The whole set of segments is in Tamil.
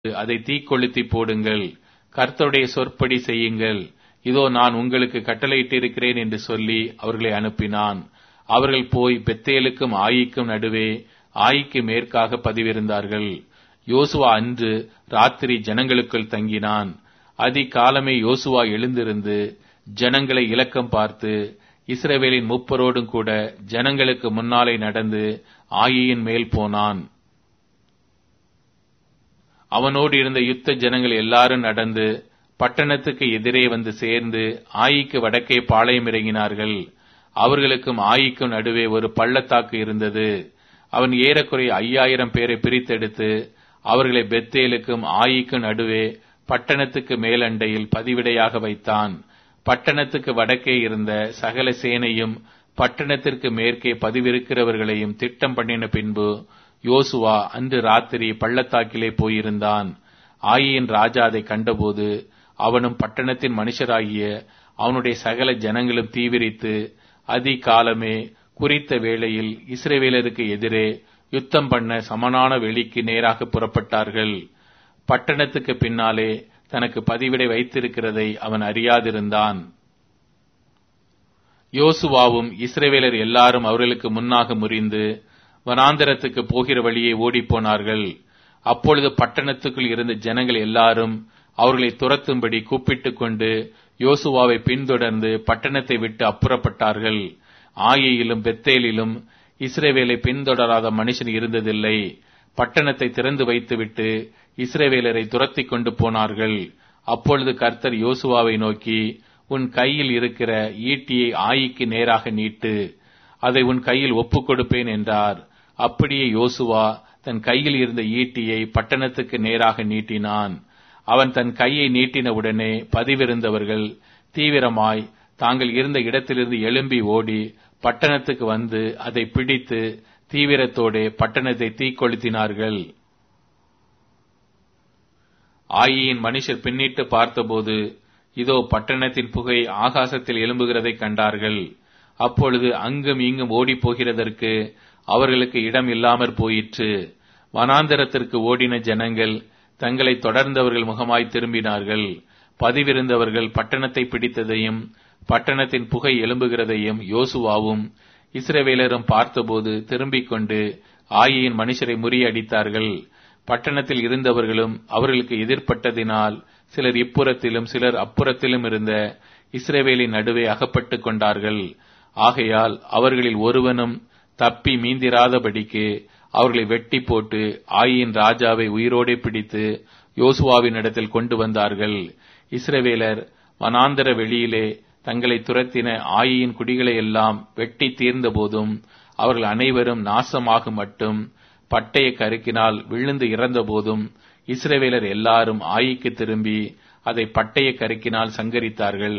அதை தீக்கொளுத்தி போடுங்கள் கர்த்தருடைய சொற்படி செய்யுங்கள் இதோ நான் உங்களுக்கு கட்டளையிட்டிருக்கிறேன் என்று சொல்லி அவர்களை அனுப்பினான் அவர்கள் போய் பெத்தேலுக்கும் ஆயிக்கும் நடுவே ஆயிக்கு மேற்காக பதிவிருந்தார்கள் யோசுவா அன்று ராத்திரி ஜனங்களுக்குள் தங்கினான் அதிகாலமே யோசுவா எழுந்திருந்து ஜனங்களை இலக்கம் பார்த்து இஸ்ரவேலின் முப்பரோடும் கூட ஜனங்களுக்கு முன்னாலே நடந்து ஆயியின் மேல் போனான் அவனோடு இருந்த யுத்த ஜனங்கள் எல்லாரும் நடந்து பட்டணத்துக்கு எதிரே வந்து சேர்ந்து ஆயிக்கு வடக்கே பாளையம் இறங்கினார்கள் அவர்களுக்கும் ஆயிக்கும் நடுவே ஒரு பள்ளத்தாக்கு இருந்தது அவன் ஏறக்குறைய ஐயாயிரம் பேரை பிரித்தெடுத்து அவர்களை பெத்தேலுக்கும் ஆயிக்கும் நடுவே பட்டணத்துக்கு மேலண்டையில் பதிவிடையாக வைத்தான் பட்டணத்துக்கு வடக்கே இருந்த சகல சேனையும் பட்டணத்திற்கு மேற்கே பதிவிருக்கிறவர்களையும் திட்டம் பண்ணின பின்பு யோசுவா அன்று ராத்திரி பள்ளத்தாக்கிலே போயிருந்தான் ஆயியின் ராஜா அதை கண்டபோது அவனும் பட்டணத்தின் மனுஷராகிய அவனுடைய சகல ஜனங்களும் தீவிரித்து அதிகாலமே குறித்த வேளையில் இஸ்ரேவேலருக்கு எதிரே யுத்தம் பண்ண சமனான வெளிக்கு நேராக புறப்பட்டார்கள் பட்டணத்துக்கு பின்னாலே தனக்கு பதிவிடை வைத்திருக்கிறதை அவன் அறியாதிருந்தான் யோசுவாவும் இஸ்ரேவேலர் எல்லாரும் அவர்களுக்கு முன்னாக முறிந்து வனாந்தரத்துக்கு போகிற வழியே ஓடிப்போனார்கள் அப்பொழுது பட்டணத்துக்குள் இருந்த ஜனங்கள் எல்லாரும் அவர்களை துரத்தும்படி கூப்பிட்டுக் கொண்டு யோசுவாவை பின்தொடர்ந்து பட்டணத்தை விட்டு அப்புறப்பட்டார்கள் ஆயியிலும் பெத்தேலிலும் இஸ்ரேவேலை பின்தொடராத மனுஷன் இருந்ததில்லை பட்டணத்தை திறந்து வைத்துவிட்டு இஸ்ரேவேலரை துரத்தி கொண்டு போனார்கள் அப்பொழுது கர்த்தர் யோசுவாவை நோக்கி உன் கையில் இருக்கிற ஈட்டியை ஆயிக்கு நேராக நீட்டு அதை உன் கையில் ஒப்புக் கொடுப்பேன் என்றார் அப்படியே யோசுவா தன் கையில் இருந்த ஈட்டியை பட்டணத்துக்கு நேராக நீட்டினான் அவன் தன் கையை நீட்டினவுடனே பதிவிருந்தவர்கள் தீவிரமாய் தாங்கள் இருந்த இடத்திலிருந்து எழும்பி ஓடி பட்டணத்துக்கு வந்து அதை பிடித்து தீவிரத்தோடு பட்டணத்தை தீக்கொளுத்தினார்கள் ஆயியின் மனுஷர் பின்னிட்டு பார்த்தபோது இதோ பட்டணத்தின் புகை ஆகாசத்தில் எழும்புகிறதை கண்டார்கள் அப்பொழுது அங்கும் இங்கும் ஓடிப் போகிறதற்கு அவர்களுக்கு இடம் இல்லாமற் போயிற்று வனாந்தரத்திற்கு ஓடின ஜனங்கள் தங்களை தொடர்ந்தவர்கள் முகமாய் திரும்பினார்கள் பதிவிருந்தவர்கள் பட்டணத்தை பிடித்ததையும் பட்டணத்தின் புகை எழும்புகிறதையும் யோசுவாவும் இஸ்ரவேலரும் பார்த்தபோது திரும்பிக் கொண்டு ஆயியின் மனுஷரை முறியடித்தார்கள் பட்டணத்தில் இருந்தவர்களும் அவர்களுக்கு எதிர்ப்பட்டதினால் சிலர் இப்புறத்திலும் சிலர் அப்புறத்திலும் இருந்த இஸ்ரேவேலின் நடுவே அகப்பட்டுக் கொண்டார்கள் ஆகையால் அவர்களில் ஒருவனும் தப்பி மீந்திராதபடிக்கு அவர்களை வெட்டி போட்டு ஆயின் ராஜாவை உயிரோடே பிடித்து யோசுவாவின் இடத்தில் கொண்டு வந்தார்கள் இஸ்ரவேலர் வனாந்தர வெளியிலே தங்களை துரத்தின ஆயின் குடிகளை எல்லாம் வெட்டி தீர்ந்த போதும் அவர்கள் அனைவரும் நாசமாக மட்டும் பட்டய கருக்கினால் விழுந்து இறந்த போதும் இஸ்ரவேலர் எல்லாரும் ஆயிக்கு திரும்பி அதை பட்டய கருக்கினால் சங்கரித்தார்கள்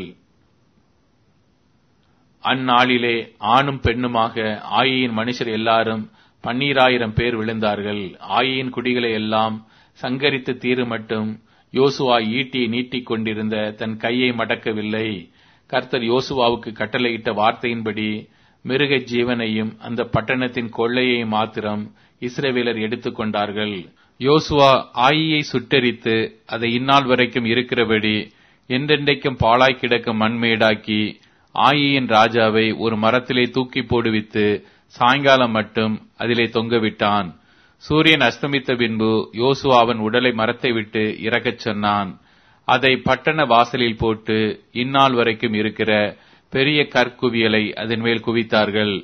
அந்நாளிலே ஆணும் பெண்ணுமாக ஆயியின் மனுஷர் எல்லாரும் பன்னீராயிரம் பேர் விழுந்தார்கள் ஆயியின் குடிகளை எல்லாம் சங்கரித்து தீரு மட்டும் யோசுவா ஈட்டியை நீட்டிக் கொண்டிருந்த தன் கையை மடக்கவில்லை கர்த்தர் யோசுவாவுக்கு கட்டளையிட்ட வார்த்தையின்படி மிருக ஜீவனையும் அந்த பட்டணத்தின் கொள்ளையை மாத்திரம் இஸ்ரேவேலர் எடுத்துக்கொண்டார்கள் யோசுவா ஆயியை சுட்டெரித்து அதை இந்நாள் வரைக்கும் இருக்கிறபடி என்றென்றைக்கும் பாழாய் கிடக்கும் மண்மேடாக்கி ஆயியின் ராஜாவை ஒரு மரத்திலே தூக்கி போடுவித்து சாயங்காலம் மட்டும் அதிலே தொங்கவிட்டான் சூரியன் அஸ்தமித்த பின்பு யோசுவா அவன் உடலை மரத்தை விட்டு இறக்கச் சொன்னான் அதை பட்டண வாசலில் போட்டு இந்நாள் வரைக்கும் இருக்கிற பெரிய கற்குவியலை அதன் மேல் குவித்தார்கள்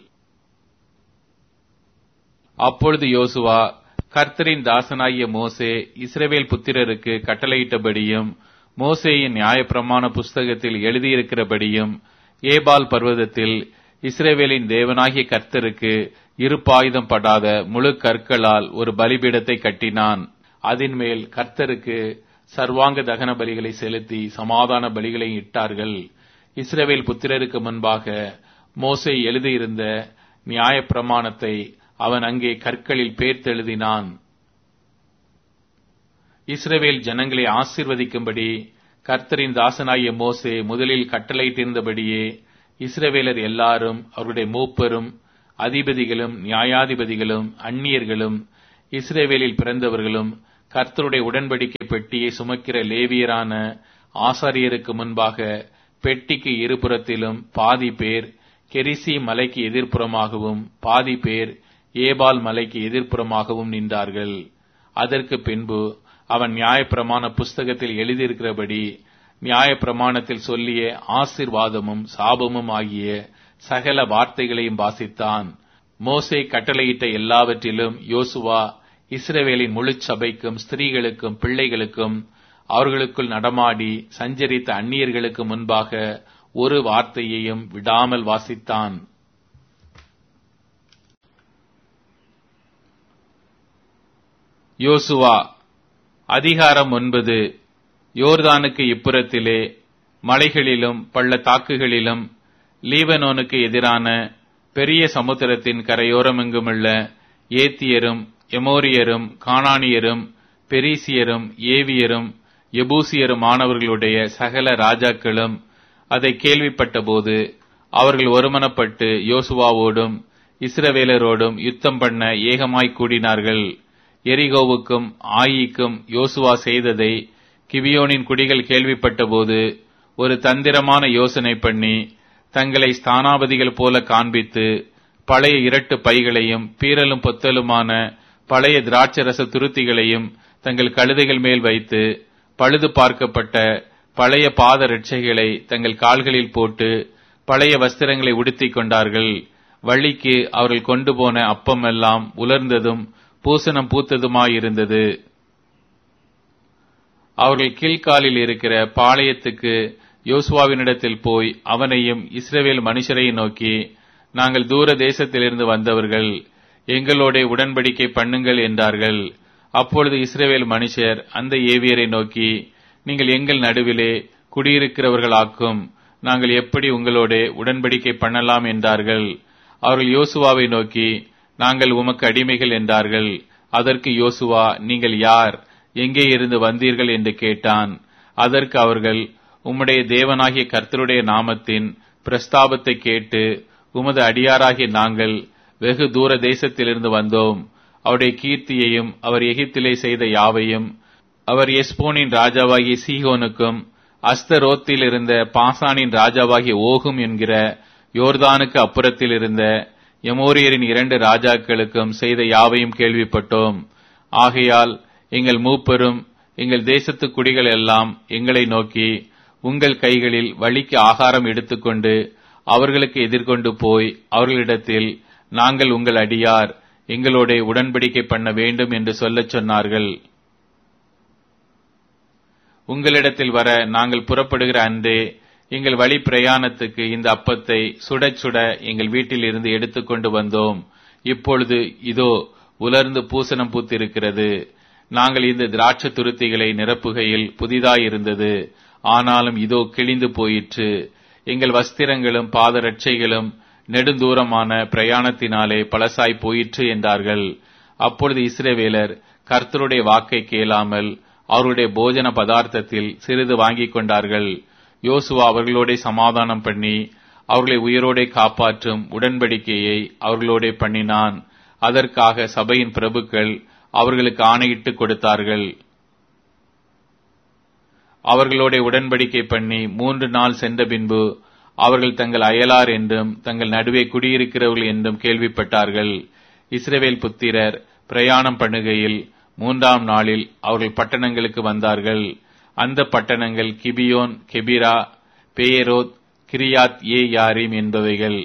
அப்பொழுது யோசுவா கர்த்தரின் தாசனாகிய மோசே இஸ்ரவேல் புத்திரருக்கு கட்டளையிட்டபடியும் மோசேயின் நியாயப்பிரமாண புஸ்தகத்தில் எழுதியிருக்கிறபடியும் ஏபால் பர்வதத்தில் இஸ்ரேவேலின் தேவனாகிய கர்த்தருக்கு இருப்பாயுதம் படாத முழு கற்களால் ஒரு பலிபீடத்தை கட்டினான் அதன் மேல் கர்த்தருக்கு சர்வாங்க தகன பலிகளை செலுத்தி சமாதான பலிகளை இட்டார்கள் இஸ்ரவேல் புத்திரருக்கு முன்பாக மோசே எழுதியிருந்த நியாயப்பிரமாணத்தை அவன் அங்கே கற்களில் பேர்த்தெழுதினான் இஸ்ரவேல் ஜனங்களை ஆசிர்வதிக்கும்படி கர்த்தரின் தாசனாகிய மோசே முதலில் கட்டளையிட்டிருந்தபடியே இஸ்ரவேலர் எல்லாரும் அவருடைய மூப்பரும் அதிபதிகளும் நியாயாதிபதிகளும் அந்நியர்களும் இஸ்ரேவேலில் பிறந்தவர்களும் கர்த்தருடைய உடன்படிக்கை பெட்டியை சுமக்கிற லேவியரான ஆசாரியருக்கு முன்பாக பெட்டிக்கு இருபுறத்திலும் பாதி பேர் கெரிசி மலைக்கு எதிர்ப்புறமாகவும் பாதி பேர் ஏபால் மலைக்கு எதிர்ப்புறமாகவும் நின்றார்கள் அதற்கு பின்பு அவன் நியாயப்பிரமாண புஸ்தகத்தில் எழுதியிருக்கிறபடி நியாயப்பிரமாணத்தில் சொல்லிய ஆசிர்வாதமும் சாபமும் ஆகிய சகல வார்த்தைகளையும் வாசித்தான் மோசே கட்டளையிட்ட எல்லாவற்றிலும் யோசுவா இஸ்ரவேலின் முழு சபைக்கும் ஸ்திரீகளுக்கும் பிள்ளைகளுக்கும் அவர்களுக்குள் நடமாடி சஞ்சரித்த அந்நியர்களுக்கு முன்பாக ஒரு வார்த்தையையும் விடாமல் வாசித்தான் யோசுவா அதிகாரம் ஒன்பது யோர்தானுக்கு இப்புறத்திலே மலைகளிலும் பள்ளத்தாக்குகளிலும் லீபனோனுக்கு எதிரான பெரிய சமுத்திரத்தின் கரையோரமெங்குமுள்ள ஏத்தியரும் எமோரியரும் கானானியரும் பெரிசியரும் ஏவியரும் எபூசியருமானவர்களுடைய சகல ராஜாக்களும் அதை கேள்விப்பட்டபோது அவர்கள் ஒருமனப்பட்டு யோசுவாவோடும் இஸ்ரவேலரோடும் யுத்தம் பண்ண ஏகமாய் கூடினார்கள் எரிகோவுக்கும் ஆயிக்கும் யோசுவா செய்ததை கிவியோனின் குடிகள் கேள்விப்பட்டபோது ஒரு தந்திரமான யோசனை பண்ணி தங்களை ஸ்தானாபதிகள் போல காண்பித்து பழைய இரட்டு பைகளையும் பீரலும் பொத்தலுமான பழைய திராட்சரச துருத்திகளையும் தங்கள் கழுதைகள் மேல் வைத்து பழுது பார்க்கப்பட்ட பழைய பாத ரட்சைகளை தங்கள் கால்களில் போட்டு பழைய வஸ்திரங்களை உடுத்திக் கொண்டார்கள் வள்ளிக்கு அவர்கள் கொண்டு போன அப்பம் எல்லாம் உலர்ந்ததும் பூசணம் பூத்ததுமாயிருந்தது அவர்கள் கீழ்காலில் இருக்கிற பாளையத்துக்கு யோசுவாவினிடத்தில் போய் அவனையும் இஸ்ரவேல் மனுஷரையும் நோக்கி நாங்கள் தூர தேசத்திலிருந்து வந்தவர்கள் எங்களோட உடன்படிக்கை பண்ணுங்கள் என்றார்கள் அப்பொழுது இஸ்ரவேல் மனுஷர் அந்த ஏவியரை நோக்கி நீங்கள் எங்கள் நடுவிலே குடியிருக்கிறவர்களாக்கும் நாங்கள் எப்படி உங்களோட உடன்படிக்கை பண்ணலாம் என்றார்கள் அவர்கள் யோசுவாவை நோக்கி நாங்கள் உமக்கு அடிமைகள் என்றார்கள் அதற்கு யோசுவா நீங்கள் யார் எங்கே இருந்து வந்தீர்கள் என்று கேட்டான் அதற்கு அவர்கள் உம்முடைய தேவனாகிய கர்த்தருடைய நாமத்தின் பிரஸ்தாபத்தை கேட்டு உமது அடியாராகிய நாங்கள் வெகு தூர தேசத்திலிருந்து வந்தோம் அவருடைய கீர்த்தியையும் அவர் எகிப்திலே செய்த யாவையும் அவர் எஸ்போனின் ராஜாவாகிய சீகோனுக்கும் அஸ்தரோத்தில் இருந்த பாசானின் ராஜாவாகிய ஓகும் என்கிற யோர்தானுக்கு அப்புறத்தில் இருந்த எமோரியரின் இரண்டு ராஜாக்களுக்கும் செய்த யாவையும் கேள்விப்பட்டோம் ஆகையால் எங்கள் மூப்பரும் எங்கள் தேசத்து குடிகள் எல்லாம் எங்களை நோக்கி உங்கள் கைகளில் வழிக்கு ஆகாரம் எடுத்துக்கொண்டு அவர்களுக்கு எதிர்கொண்டு போய் அவர்களிடத்தில் நாங்கள் உங்கள் அடியார் எங்களோட உடன்படிக்கை பண்ண வேண்டும் என்று சொல்லச் சொன்னார்கள் உங்களிடத்தில் வர நாங்கள் புறப்படுகிற அன்றே எங்கள் வழி பிரயாணத்துக்கு இந்த அப்பத்தை சுடச் சுட எங்கள் வீட்டில் இருந்து எடுத்துக்கொண்டு வந்தோம் இப்பொழுது இதோ உலர்ந்து பூசணம் பூத்திருக்கிறது நாங்கள் இந்த திராட்சை துருத்திகளை நிரப்புகையில் புதிதாயிருந்தது ஆனாலும் இதோ கிழிந்து போயிற்று எங்கள் வஸ்திரங்களும் பாதரட்சைகளும் நெடுந்தூரமான பிரயாணத்தினாலே பழசாய் போயிற்று என்றார்கள் அப்பொழுது இஸ்ரேவேலர் கர்த்தருடைய வாக்கை கேளாமல் அவருடைய போஜன பதார்த்தத்தில் சிறிது வாங்கிக் கொண்டார்கள் யோசுவா அவர்களோட சமாதானம் பண்ணி அவர்களை உயிரோடே காப்பாற்றும் உடன்படிக்கையை அவர்களோட பண்ணினான் அதற்காக சபையின் பிரபுக்கள் அவர்களுக்கு ஆணையிட்டு கொடுத்தார்கள் அவர்களோட உடன்படிக்கை பண்ணி மூன்று நாள் சென்ற பின்பு அவர்கள் தங்கள் அயலார் என்றும் தங்கள் நடுவே குடியிருக்கிறவர்கள் என்றும் கேள்விப்பட்டார்கள் இஸ்ரவேல் புத்திரர் பிரயாணம் பண்ணுகையில் மூன்றாம் நாளில் அவர்கள் பட்டணங்களுக்கு வந்தார்கள் அந்த பட்டணங்கள் Gibeon Chephirah Beeroth Kiriath Jearim என்பவைகள்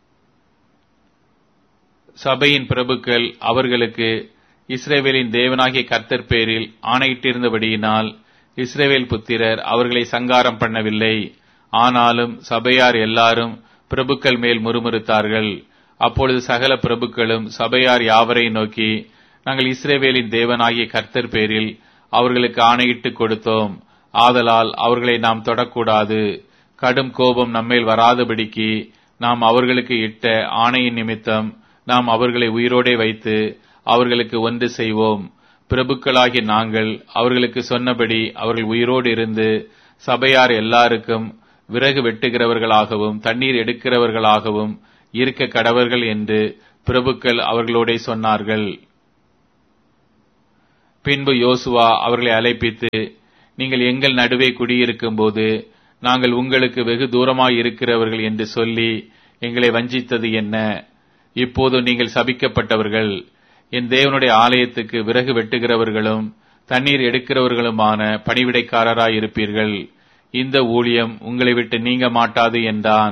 சபையின் பிரபுக்கள் அவர்களுக்கு இஸ்ரேவேலின் தேவனாகிய கர்த்தர் பேரில் ஆணையிட்டிருந்தபடியினால் இஸ்ரேவேல் புத்திரர் அவர்களை சங்காரம் பண்ணவில்லை ஆனாலும் சபையார் எல்லாரும் பிரபுக்கள் மேல் முறுமுறுத்தார்கள் அப்பொழுது சகல பிரபுக்களும் சபையார் யாவரை நோக்கி நாங்கள் இஸ்ரேவேலின் தேவனாகிய கர்த்தர் பேரில் அவர்களுக்கு ஆணையிட்டு கொடுத்தோம் ஆதலால் அவர்களை நாம் தொடக்கூடாது கடும் கோபம் நம்மேல் வராதபடிக்கு நாம் அவர்களுக்கு இட்ட ஆணையின் நிமித்தம் நாம் அவர்களை உயிரோடே வைத்து அவர்களுக்கு ஒன்று செய்வோம் பிரபுக்களாகிய நாங்கள் அவர்களுக்கு சொன்னபடி அவர்கள் உயிரோடு இருந்து சபையார் எல்லாருக்கும் விறகு வெட்டுகிறவர்களாகவும் தண்ணீர் எடுக்கிறவர்களாகவும் இருக்க கடவர்கள் என்று பிரபுக்கள் அவர்களோட சொன்னார்கள் பின்பு யோசுவா அவர்களை அழைப்பித்து நீங்கள் எங்கள் நடுவே குடியிருக்கும் போது நாங்கள் உங்களுக்கு வெகு தூரமாய் இருக்கிறவர்கள் என்று சொல்லி எங்களை வஞ்சித்தது என்ன இப்போது நீங்கள் சபிக்கப்பட்டவர்கள் என் தேவனுடைய ஆலயத்துக்கு விறகு வெட்டுகிறவர்களும் தண்ணீர் எடுக்கிறவர்களுமான பணிவிடைக்காரராய் இருப்பீர்கள் இந்த ஊழியம் உங்களை விட்டு நீங்க மாட்டாது என்றான்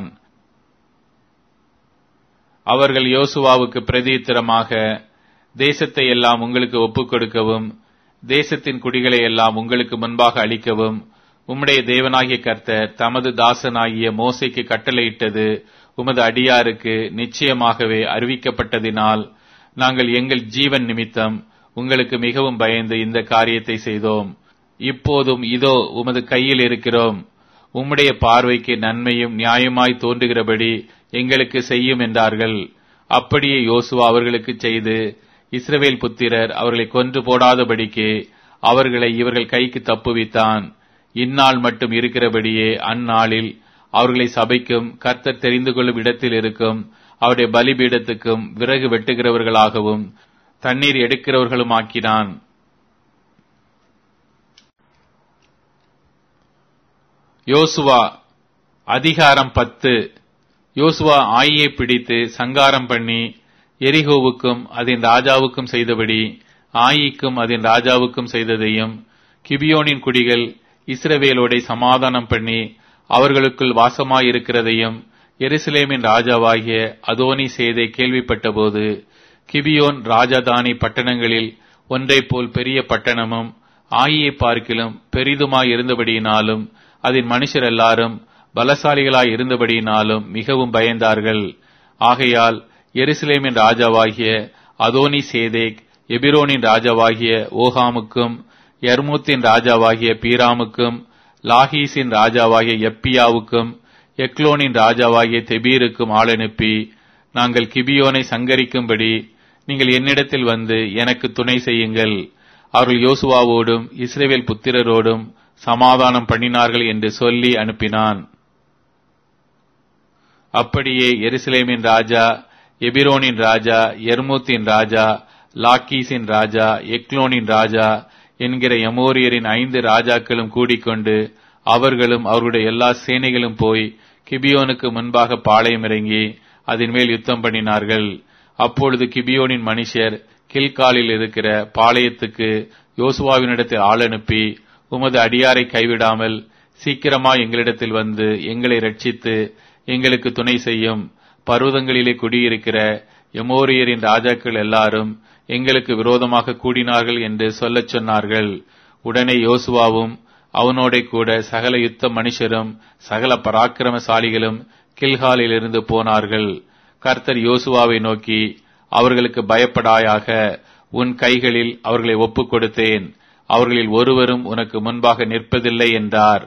அவர்கள் யோசுவாவுக்கு பிரதித்திரமாக தேசத்தை எல்லாம் உங்களுக்கு ஒப்புக் கொடுக்கவும் தேசத்தின் குடிகளை எல்லாம் உங்களுக்கு முன்பாக அளிக்கவும் உம்முடைய தேவனாகிய கர்த்தர் தமது தாசனாகிய மோசைக்கு கட்டளையிட்டது உமது அடியாருக்கு நிச்சயமாகவே அறிவிக்கப்பட்டதினால் நாங்கள் எங்கள் ஜீவன் நிமித்தம் உங்களுக்கு மிகவும் பயந்து இந்த காரியத்தை செய்தோம் இப்போதும் இதோ உமது கையில் இருக்கிறோம் உம்முடைய பார்வைக்கு நன்மையும் நியாயமாய் தோன்றுகிறபடி எங்களுக்கு செய்யும் என்றார்கள் அப்படியே யோசுவா அவர்களுக்கு செய்து இஸ்ரவேல் புத்திரர் அவர்களை கொன்று போடாதபடிக்கு அவர்களை இவர்கள் கைக்கு தப்புவித்தான் இந்நாள் மட்டும் இருக்கிறபடியே அந்நாளில் அவர்களை சபைக்கும் கர்த்தர் தெரிந்து கொள்ளும் இடத்தில் இருக்கும் அவருடைய பலிபீடத்துக்கும் விறகு வெட்டுகிறவர்களாகவும் தண்ணீர் எடுக்கிறவர்களும் ஆக்கினான் யோசுவா அதிகாரம் பத்து யோசுவா ஆயியை பிடித்து சங்காரம் பண்ணி எரிகோவுக்கும் அதன் ராஜாவுக்கும் செய்தபடி ஆயிக்கும் அதன் ராஜாவுக்கும் செய்ததையும் கிபியோனின் குடிகள் இஸ்ரவேலோடை சமாதானம் பண்ணி அவர்களுக்குள் வாசமாயிருக்கிறதையும் எருசலேமின் ராஜாவாகிய அதோனி செய்தை கேள்விப்பட்டபோது கிபியோன் ராஜதானி பட்டணங்களில் ஒன்றைப் போல் பெரிய பட்டணமும் ஆயியை பார்க்கிலும் பெரிதுமாய் இருந்தபடியினாலும் அதன் மனுஷர் எல்லாரும் பலசாலிகளாய் இருந்தபடியினாலும் மிகவும் பயந்தார்கள் ஆகையால் எருசலேமின் ராஜாவாகிய அதோனி சேதேக் எபிரோனின் ராஜாவாகிய ஓஹாமுக்கும் யர்மூத்தின் ராஜாவாகிய பீராமுக்கும் லாஹீஸின் ராஜாவாகிய எப்பியாவுக்கும் எக்லோனின் ராஜாவாகிய தெபீருக்கும் ஆள் அனுப்பி நாங்கள் கிபியோனை சங்கரிக்கும்படி நீங்கள் என்னிடத்தில் வந்து எனக்கு துணை செய்யுங்கள் அவர்கள் யோசுவாவோடும் இஸ்ரேவேல் புத்திரரோடும் சமாதானம் பண்ணினார்கள் என்று சொல்லி அனுப்பினான் அப்படியே எருசலேமின் ராஜா எபிரோனின் ராஜா எர்மூத்தின் ராஜா லாக்கீஸின் ராஜா எக்லோனின் ராஜா என்கிற எமோரியரின் ஐந்து ராஜாக்களும் கூடிக்கொண்டு அவர்களும் அவருடைய எல்லா சேனைகளும் போய் கிபியோனுக்கு முன்பாக பாளையம் இறங்கி அதன் மேல் யுத்தம் பண்ணினார்கள் அப்பொழுது கிபியோனின் மனுஷர் கில்காலில் இருக்கிற பாளையத்துக்கு யோசுவாவினிடத்தில் ஆள் அனுப்பி உமது அடியாரை கைவிடாமல் சீக்கிரமா எங்களிடத்தில் வந்து எங்களை ரட்சித்து எங்களுக்கு துணை செய்யும் பர்வதங்களிலே குடியிருக்கிற எமோரியரின் ராஜாக்கள் எல்லாரும் எங்களுக்கு விரோதமாக கூடினார்கள் என்று சொல்லச் சொன்னார்கள் உடனே யோசுவாவும் அவனோட கூட சகல யுத்த மனுஷரும் சகல பராக்கிரமசாலிகளும் கில்காலில் இருந்து போனார்கள் கர்த்தர் யோசுவாவை நோக்கி அவர்களுக்கு பயப்படாயாக உன் கைகளில் அவர்களை ஒப்புக் கொடுத்தேன் அவர்களில் ஒருவரும் உனக்கு முன்பாக நிற்பதில்லை என்றார்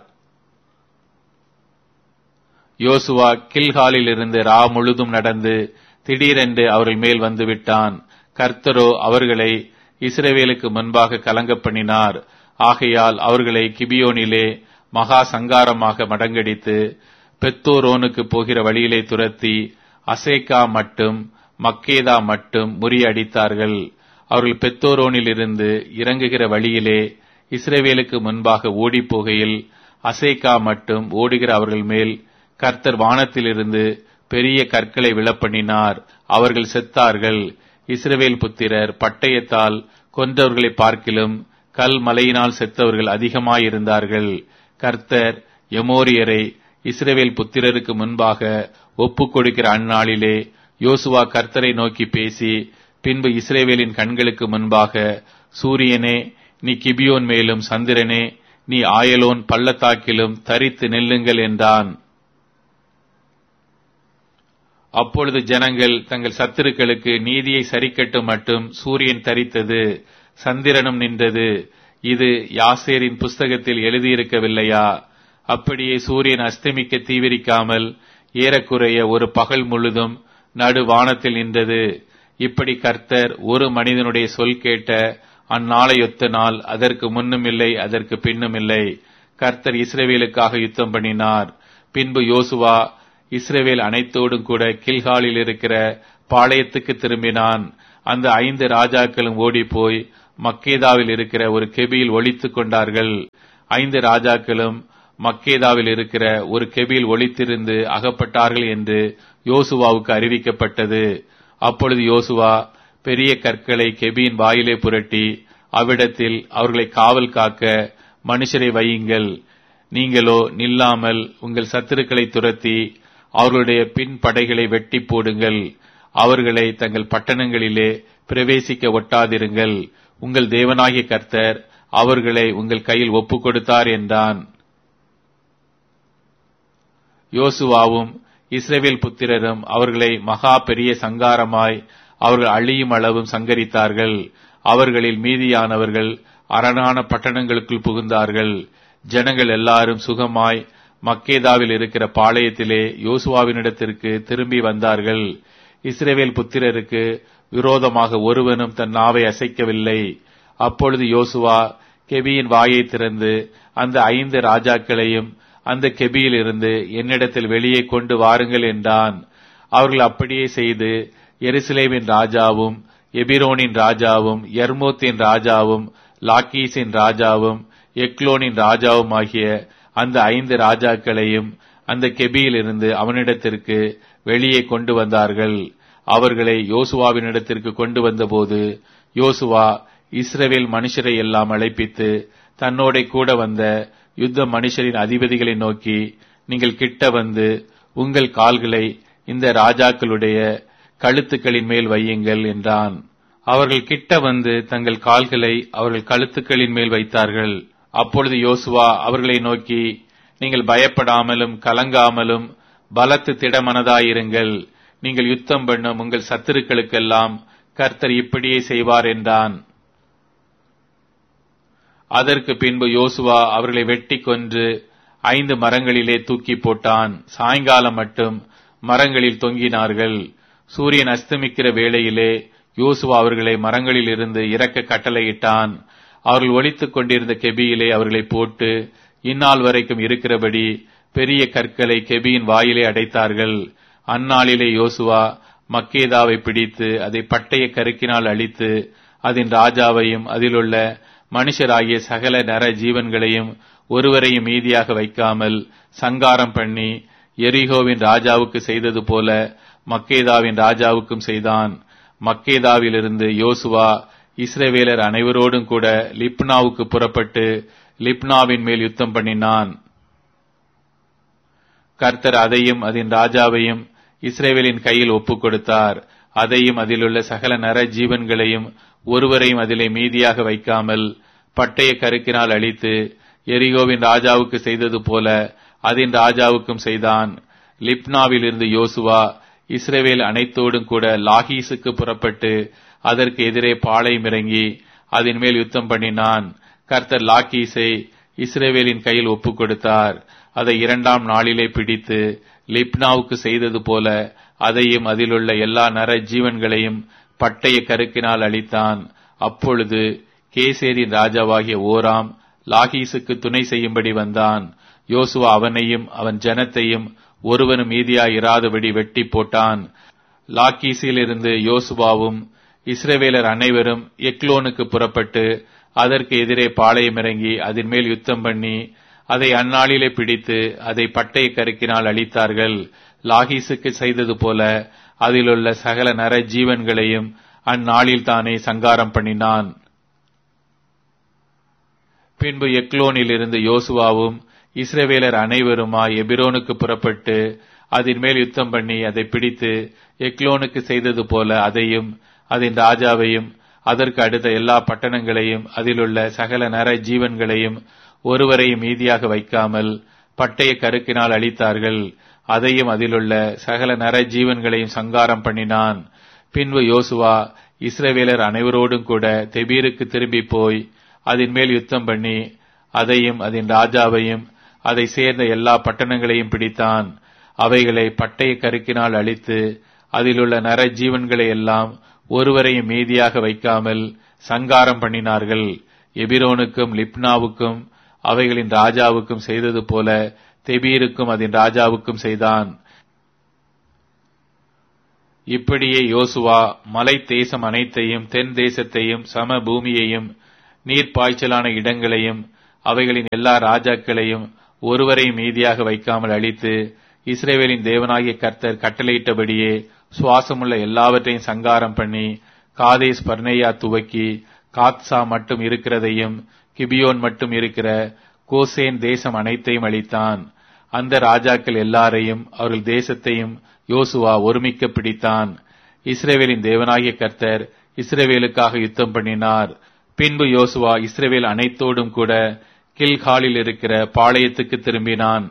யோசுவா கில்காலில் இருந்து ரா முழுதும் நடந்து திடீரென்று அவர்கள் மேல் வந்து விட்டான் கர்த்தரோ அவர்களை இஸ்ரவேலுக்கு முன்பாக கலங்க பண்ணினார் ஆகையால் அவர்களை கிபியோனிலே மகா சங்காரமாக மடங்கடித்து பெத்தோரோனுக்கு போகிற வழியிலே துரத்தி அசேக்கா மட்டும் மக்கேதா மட்டும் முறியடித்தார்கள் அவர்கள் பெத்தோரோனில் இருந்து இறங்குகிற வழியிலே இஸ்ரேவேலுக்கு முன்பாக ஓடிப் போகையில் அசேக்கா மட்டும் ஓடுகிற அவர்கள் மேல் கர்த்தர் வானத்திலிருந்து பெரிய கற்களை விழப்பண்ணினார் அவர்கள் செத்தார்கள் இஸ்ரவேல் புத்திரர் பட்டயத்தால் கொன்றவர்களை பார்க்கிலும் கல் மலையினால் செத்தவர்கள் அதிகமாயிருந்தார்கள் கர்த்தர் எமோரியரை இஸ்ரவேல் புத்திரருக்கு முன்பாக ஒப்புக் கொடுக்கிற அந்நாளிலே யோசுவா கர்த்தரை நோக்கி பேசி பின்பு இஸ்ரேவேலின் கண்களுக்கு முன்பாக சூரியனே நீ கிபியோன் மேலும் சந்திரனே நீ ஆயலோன் பள்ளத்தாக்கிலும் தரித்து நெல்லுங்கள் என்றான் அப்பொழுது ஜனங்கள் தங்கள் சத்துருக்களுக்கு நீதியை சரிக்கட்டும் மட்டும் சூரியன் தரித்தது சந்திரனும் நின்றது இது யாசேரின் புஸ்தகத்தில் எழுதியிருக்கவில்லையா அப்படியே சூரியன் அஸ்தமிக்க தீவிரிக்காமல் ஏறக்குறைய ஒரு பகல் முழுதும் நடு வானத்தில் நின்றது இப்படி கர்த்தர் ஒரு மனிதனுடைய சொல் கேட்ட அந்நாளையொத்த நாள் அதற்கு முன்னும் இல்லை அதற்கு பின்னும் இல்லை கர்த்தர் இஸ்ரேவேலுக்காக யுத்தம் பண்ணினார் பின்பு யோசுவா இஸ்ரேவேல் அனைத்தோடும் கூட கில்காலில் இருக்கிற பாளையத்துக்கு திரும்பினான் அந்த ஐந்து ராஜாக்களும் ஓடிப்போய் மக்கேதாவில் இருக்கிற ஒரு கெபியில் ஒளித்துக் கொண்டார்கள் ஐந்து ராஜாக்களும் மக்கேதாவில் இருக்கிற ஒரு கெபியில் ஒளித்திருந்து அகப்பட்டார்கள் என்று யோசுவாவுக்கு அறிவிக்கப்பட்டது அப்பொழுது யோசுவா பெரிய கற்களை கெபியின் வாயிலே புரட்டி அவ்விடத்தில் அவர்களை காவல் காக்க மனுஷரை வையுங்கள் நீங்களோ நில்லாமல் உங்கள் சத்துருக்களை துரத்தி அவர்களுடைய பின் படைகளை வெட்டி போடுங்கள் அவர்களை தங்கள் பட்டணங்களிலே பிரவேசிக்க ஒட்டாதிருங்கள் உங்கள் தேவனாகிய கர்த்தர் அவர்களை உங்கள் கையில் ஒப்புக் கொடுத்தார் என்றான் யோசுவாவும் இஸ்ரேவேல் புத்திரரும் அவர்களை மகா பெரிய சங்காரமாய் அவர்கள் அழியும் அளவும் சங்கரித்தார்கள் அவர்களில் மீதியானவர்கள் அரணான பட்டணங்களுக்குள் புகுந்தார்கள் ஜனங்கள் எல்லாரும் சுகமாய் மக்கேதாவில் இருக்கிற பாளையத்திலே யோசுவாவினிடத்திற்கு திரும்பி வந்தார்கள் இஸ்ரேவேல் புத்திரருக்கு விரோதமாக ஒருவனும் தன் நாவை அசைக்கவில்லை அப்பொழுது யோசுவா கெபியின் வாயை திறந்து அந்த ஐந்து ராஜாக்களையும் அந்த கெபியில் இருந்து என்னிடத்தில் வெளியே கொண்டு வாருங்கள் என்றான் அவர்கள் அப்படியே செய்து எருசலேமின் ராஜாவும் எபிரோனின் ராஜாவும் எர்மோத்தின் ராஜாவும் லாக்கீஸின் ராஜாவும் எக்லோனின் ராஜாவும் ஆகிய அந்த ஐந்து ராஜாக்களையும் அந்த கெபியில் இருந்து அவனிடத்திற்கு வெளியே கொண்டு வந்தார்கள் அவர்களை யோசுவாவினிடத்திற்கு கொண்டு வந்தபோது யோசுவா இஸ்ரவேல் மனுஷரை எல்லாம் அழைப்பித்து தன்னோட கூட வந்த யுத்த மனுஷரின் அதிபதிகளை நோக்கி நீங்கள் கிட்ட வந்து உங்கள் கால்களை இந்த ராஜாக்களுடைய கழுத்துக்களின் மேல் வையுங்கள் என்றான் அவர்கள் கிட்ட வந்து தங்கள் கால்களை அவர்கள் கழுத்துக்களின் மேல் வைத்தார்கள் அப்பொழுது யோசுவா அவர்களை நோக்கி நீங்கள் பயப்படாமலும் கலங்காமலும் பலத்து திடமனதாயிருங்கள் நீங்கள் யுத்தம் பண்ணும் உங்கள் சத்துருக்களுக்கெல்லாம் கர்த்தர் இப்படியே செய்வார் என்றான் அதற்கு பின்பு யோசுவா அவர்களை வெட்டி கொன்று ஐந்து மரங்களிலே தூக்கி போட்டான் சாயங்காலம் மட்டும் மரங்களில் தொங்கினார்கள் சூரியன் அஸ்தமிக்கிற வேளையிலே யோசுவா அவர்களை மரங்களில் இருந்து இறக்க கட்டளையிட்டான் அவர்கள் ஒழித்துக் கொண்டிருந்த கெபியிலே அவர்களை போட்டு இந்நாள் வரைக்கும் இருக்கிறபடி பெரிய கற்களை கெபியின் வாயிலே அடைத்தார்கள் அந்நாளிலே யோசுவா மக்கேதாவை பிடித்து அதை பட்டய கருக்கினால் அழித்து அதன் ராஜாவையும் அதிலுள்ள மனுஷராகிய சகல நர ஜீவன்களையும் ஒருவரையும் மீதியாக வைக்காமல் சங்காரம் பண்ணி எரிகோவின் ராஜாவுக்கு செய்தது போல மக்கேதாவின் ராஜாவுக்கும் செய்தான் மக்கேதாவிலிருந்து யோசுவா இஸ்ரவேலர் அனைவரோடும் கூட லிப்னாவுக்கு புறப்பட்டு லிப்னாவின் மேல் யுத்தம் பண்ணினான் கர்த்தர் அதையும் அதன் ராஜாவையும் இஸ்ரேவேலின் கையில் ஒப்புக் கொடுத்தார் அதையும் அதிலுள்ள சகல நர ஜீவன்களையும் ஒருவரையும் அதிலே மீதியாக வைக்காமல் பட்டய கருக்கினால் அழித்து எரிகோவின் ராஜாவுக்கு செய்தது போல அதன் ராஜாவுக்கும் செய்தான் லிப்னாவில் இருந்து யோசுவா இஸ்ரேவேல் அனைத்தோடும் கூட லாகீசுக்கு புறப்பட்டு அதற்கு எதிரே பாளையம் இறங்கி அதன் மேல் யுத்தம் பண்ணினான் கர்த்தர் லாக்கீஸை இஸ்ரேவேலின் கையில் ஒப்புக் கொடுத்தார் அதை இரண்டாம் நாளிலே பிடித்து லிப்னாவுக்கு செய்தது போல அதையும் அதிலுள்ள எல்லா நர ஜீவன்களையும் பட்டய கருக்கினால் அளித்தான் அப்பொழுது கேசேரின் ராஜாவாகிய ஓராம் லாகீசுக்கு துணை செய்யும்படி வந்தான் யோசுவா அவனையும் அவன் ஜனத்தையும் ஒருவனும் மீதியாய் இராதபடி வெட்டி போட்டான் லாக்கீசிலிருந்து யோசுவாவும் இஸ்ரவேலர் அனைவரும் எக்லோனுக்கு புறப்பட்டு அதற்கு எதிரே பாளையம் இறங்கி அதன் மேல் யுத்தம் பண்ணி அதை அந்நாளிலே பிடித்து அதை பட்டய கருக்கினால் அழித்தார்கள் லாகீசுக்கு செய்தது போல அதிலுள்ள சகல நர ஜீவன்களையும் அந்நாளில் தானே சங்காரம் பண்ணினான் பின்பு எக்லோனில் இருந்து யோசுவாவும் இஸ்ரவேலர் அனைவருமாய் எபிரோனுக்கு புறப்பட்டு அதன் மேல் யுத்தம் பண்ணி அதை பிடித்து எக்லோனுக்கு செய்தது போல அதையும் அதன் ராஜாவையும் அதற்கு அடுத்த எல்லா பட்டணங்களையும் அதிலுள்ள சகல நர ஜீவன்களையும் ஒருவரையும் மீதியாக வைக்காமல் பட்டய கருக்கினால் அழித்தார்கள் அதையும் அதிலுள்ள சகல நர ஜீவன்களையும் சங்காரம் பண்ணினான் பின்பு யோசுவா இஸ்ரவேலர் அனைவரோடும் கூட தெபீருக்கு திரும்பி போய் அதன் மேல் யுத்தம் பண்ணி அதையும் அதன் ராஜாவையும் அதை சேர்ந்த எல்லா பட்டணங்களையும் பிடித்தான் அவைகளை பட்டய கருக்கினால் அழித்து அதிலுள்ள நர ஜீவன்களை எல்லாம் ஒருவரையும் மீதியாக வைக்காமல் சங்காரம் பண்ணினார்கள் எபிரோனுக்கும் லிப்னாவுக்கும் அவைகளின் ராஜாவுக்கும் செய்தது போல தெபீருக்கும் அதன் ராஜாவுக்கும் செய்தான் இப்படியே யோசுவா மலை தேசம் அனைத்தையும் தென் தேசத்தையும் சம பூமியையும் நீர்ப்பாய்ச்சலான இடங்களையும் அவைகளின் எல்லா ராஜாக்களையும் ஒருவரையும் மீதியாக வைக்காமல் அழித்து இஸ்ரேவேலின் தேவனாகிய கர்த்தர் கட்டளையிட்டபடியே சுவாசமுள்ள எல்லாவற்றையும் சங்காரம் பண்ணி காதேஸ் பர்னேயா துவக்கி காத்சா மட்டும் இருக்கிறதையும் கிபியோன் மட்டும் இருக்கிற கோசேன் தேசம் அனைத்தையும் அளித்தான் அந்த ராஜாக்கள் எல்லாரையும் அவர்கள் தேசத்தையும் யோசுவா ஒருமிக்க பிடித்தான் இஸ்ரேவேலின் தேவனாகிய கர்த்தர் இஸ்ரேவேலுக்காக யுத்தம் பண்ணினார் பின்பு யோசுவா இஸ்ரேவேல் அனைத்தோடும் கூட கில்காலில் இருக்கிற பாளையத்துக்கு திரும்பினான்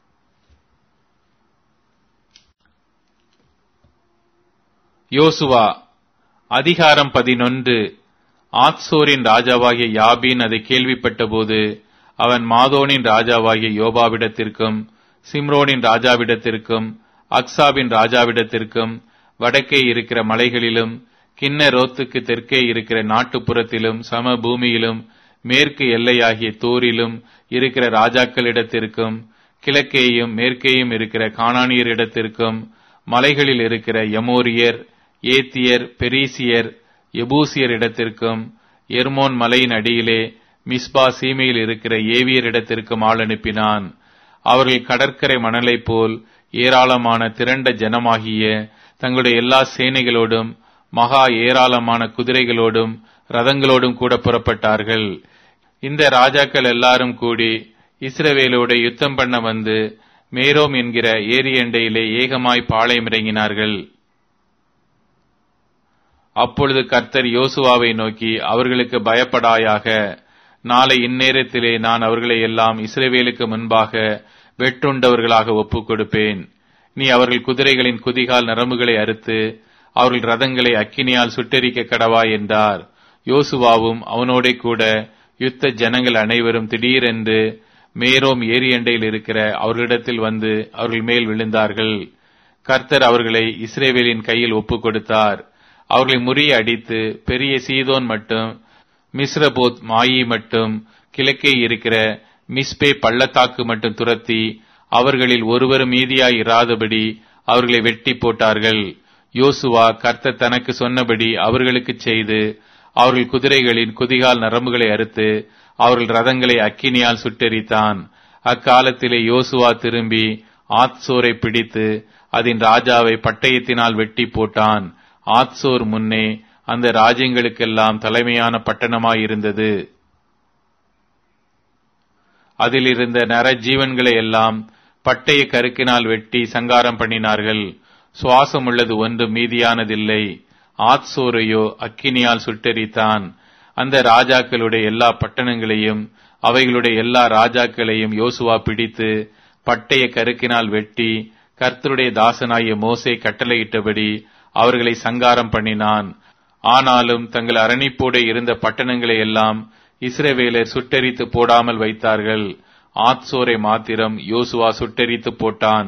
யோசுவா அதிகாரம் பதினொன்று ஆத்சோரின் ராஜாவாகிய யாபீன் அதை கேள்விப்பட்டபோது அவன் மாதோனின் ராஜாவாகிய யோபாவிடத்திற்கும் சிம்ரோனின் ராஜாவிடத்திற்கும் அக்சாபின் ராஜாவிடத்திற்கும் வடக்கே இருக்கிற மலைகளிலும் கிண்ணரோத்துக்கு தெற்கே இருக்கிற நாட்டுப்புறத்திலும் சம பூமியிலும் மேற்கு எல்லையாகிய தோரிலும் இருக்கிற ராஜாக்களிடத்திற்கும் கிழக்கேயும் மேற்கேயும் இருக்கிற காணானியரிடத்திற்கும் மலைகளில் இருக்கிற யமோரியர் ஏத்தியர் பெரிசியர் எபூசியர் இடத்திற்கும் எர்மோன் மலையின் அடியிலே மிஸ்பா சீமையில் இருக்கிற ஏவியர் இடத்திற்கும் ஆள் அனுப்பினான் அவர்கள் கடற்கரை மணலைப் போல் ஏராளமான திரண்ட ஜனமாகிய தங்களுடைய எல்லா சேனைகளோடும் மகா ஏராளமான குதிரைகளோடும் ரதங்களோடும் கூட புறப்பட்டார்கள் இந்த ராஜாக்கள் எல்லாரும் கூடி இஸ்ரவேலோடு யுத்தம் பண்ண வந்து மேரோம் என்கிற ஏரியண்டையிலே ஏகமாய் பாளையமிறங்கினார்கள் அப்பொழுது கர்த்தர் யோசுவாவை நோக்கி அவர்களுக்கு பயப்படாயாக நாளை இந்நேரத்திலே நான் அவர்களை எல்லாம் இஸ்ரவேலுக்கு முன்பாக வெட்டுண்டவர்களாக ஒப்புக் கொடுப்பேன் நீ அவர்கள் குதிரைகளின் குதிகால் நரம்புகளை அறுத்து அவர்கள் ரதங்களை அக்கினியால் சுட்டெரிக்க கடவாய் என்றார் யோசுவாவும் அவனோட கூட யுத்த ஜனங்கள் அனைவரும் திடீரென்று மேரோம் ஏரியண்டையில் இருக்கிற அவர்களிடத்தில் வந்து அவர்கள் மேல் விழுந்தார்கள் கர்த்தர் அவர்களை இஸ்ரேவேலின் கையில் ஒப்புக் கொடுத்தார் அவர்களை முறிய அடித்து பெரிய சீதோன் மட்டும் மிஸ்ரபோத் மாயி மட்டும் கிழக்கே இருக்கிற மிஸ்பே பள்ளத்தாக்கு மட்டும் துரத்தி அவர்களில் ஒருவரும் மீதியாய் இராதபடி அவர்களை வெட்டி போட்டார்கள் யோசுவா கர்த்தர் தனக்கு சொன்னபடி அவர்களுக்கு செய்து அவர்கள் குதிரைகளின் குதிகால் நரம்புகளை அறுத்து அவர்கள் ரதங்களை அக்கினியால் சுட்டெரித்தான் அக்காலத்திலே யோசுவா திரும்பி ஆத்சோரை பிடித்து அதன் ராஜாவை பட்டயத்தினால் வெட்டி போட்டான் ஆத்சோர் முன்னே அந்த ராஜ்யங்களுக்கெல்லாம் தலைமையான பட்டணமாயிருந்தது அதில் இருந்த நர ஜீவன்களை எல்லாம் பட்டய கருக்கினால் வெட்டி சங்காரம் பண்ணினார்கள் சுவாசம் உள்ளது ஒன்று மீதியானதில்லை ஆத்சோரையோ அக்கினியால் சுட்டெரித்தான் அந்த ராஜாக்களுடைய எல்லா பட்டணங்களையும் அவைகளுடைய எல்லா ராஜாக்களையும் யோசுவா பிடித்து பட்டய கருக்கினால் வெட்டி கர்த்தருடைய தாசனாகிய மோசே கட்டளையிட்டபடி அவர்களை சங்காரம் பண்ணினான் ஆனாலும் தங்கள் அரணிப்போடு இருந்த பட்டணங்களை எல்லாம் இஸ்ரவேலர் சுட்டெரித்து போடாமல் வைத்தார்கள் ஆத்சோரை மாத்திரம் யோசுவா சுட்டெரித்து போட்டான்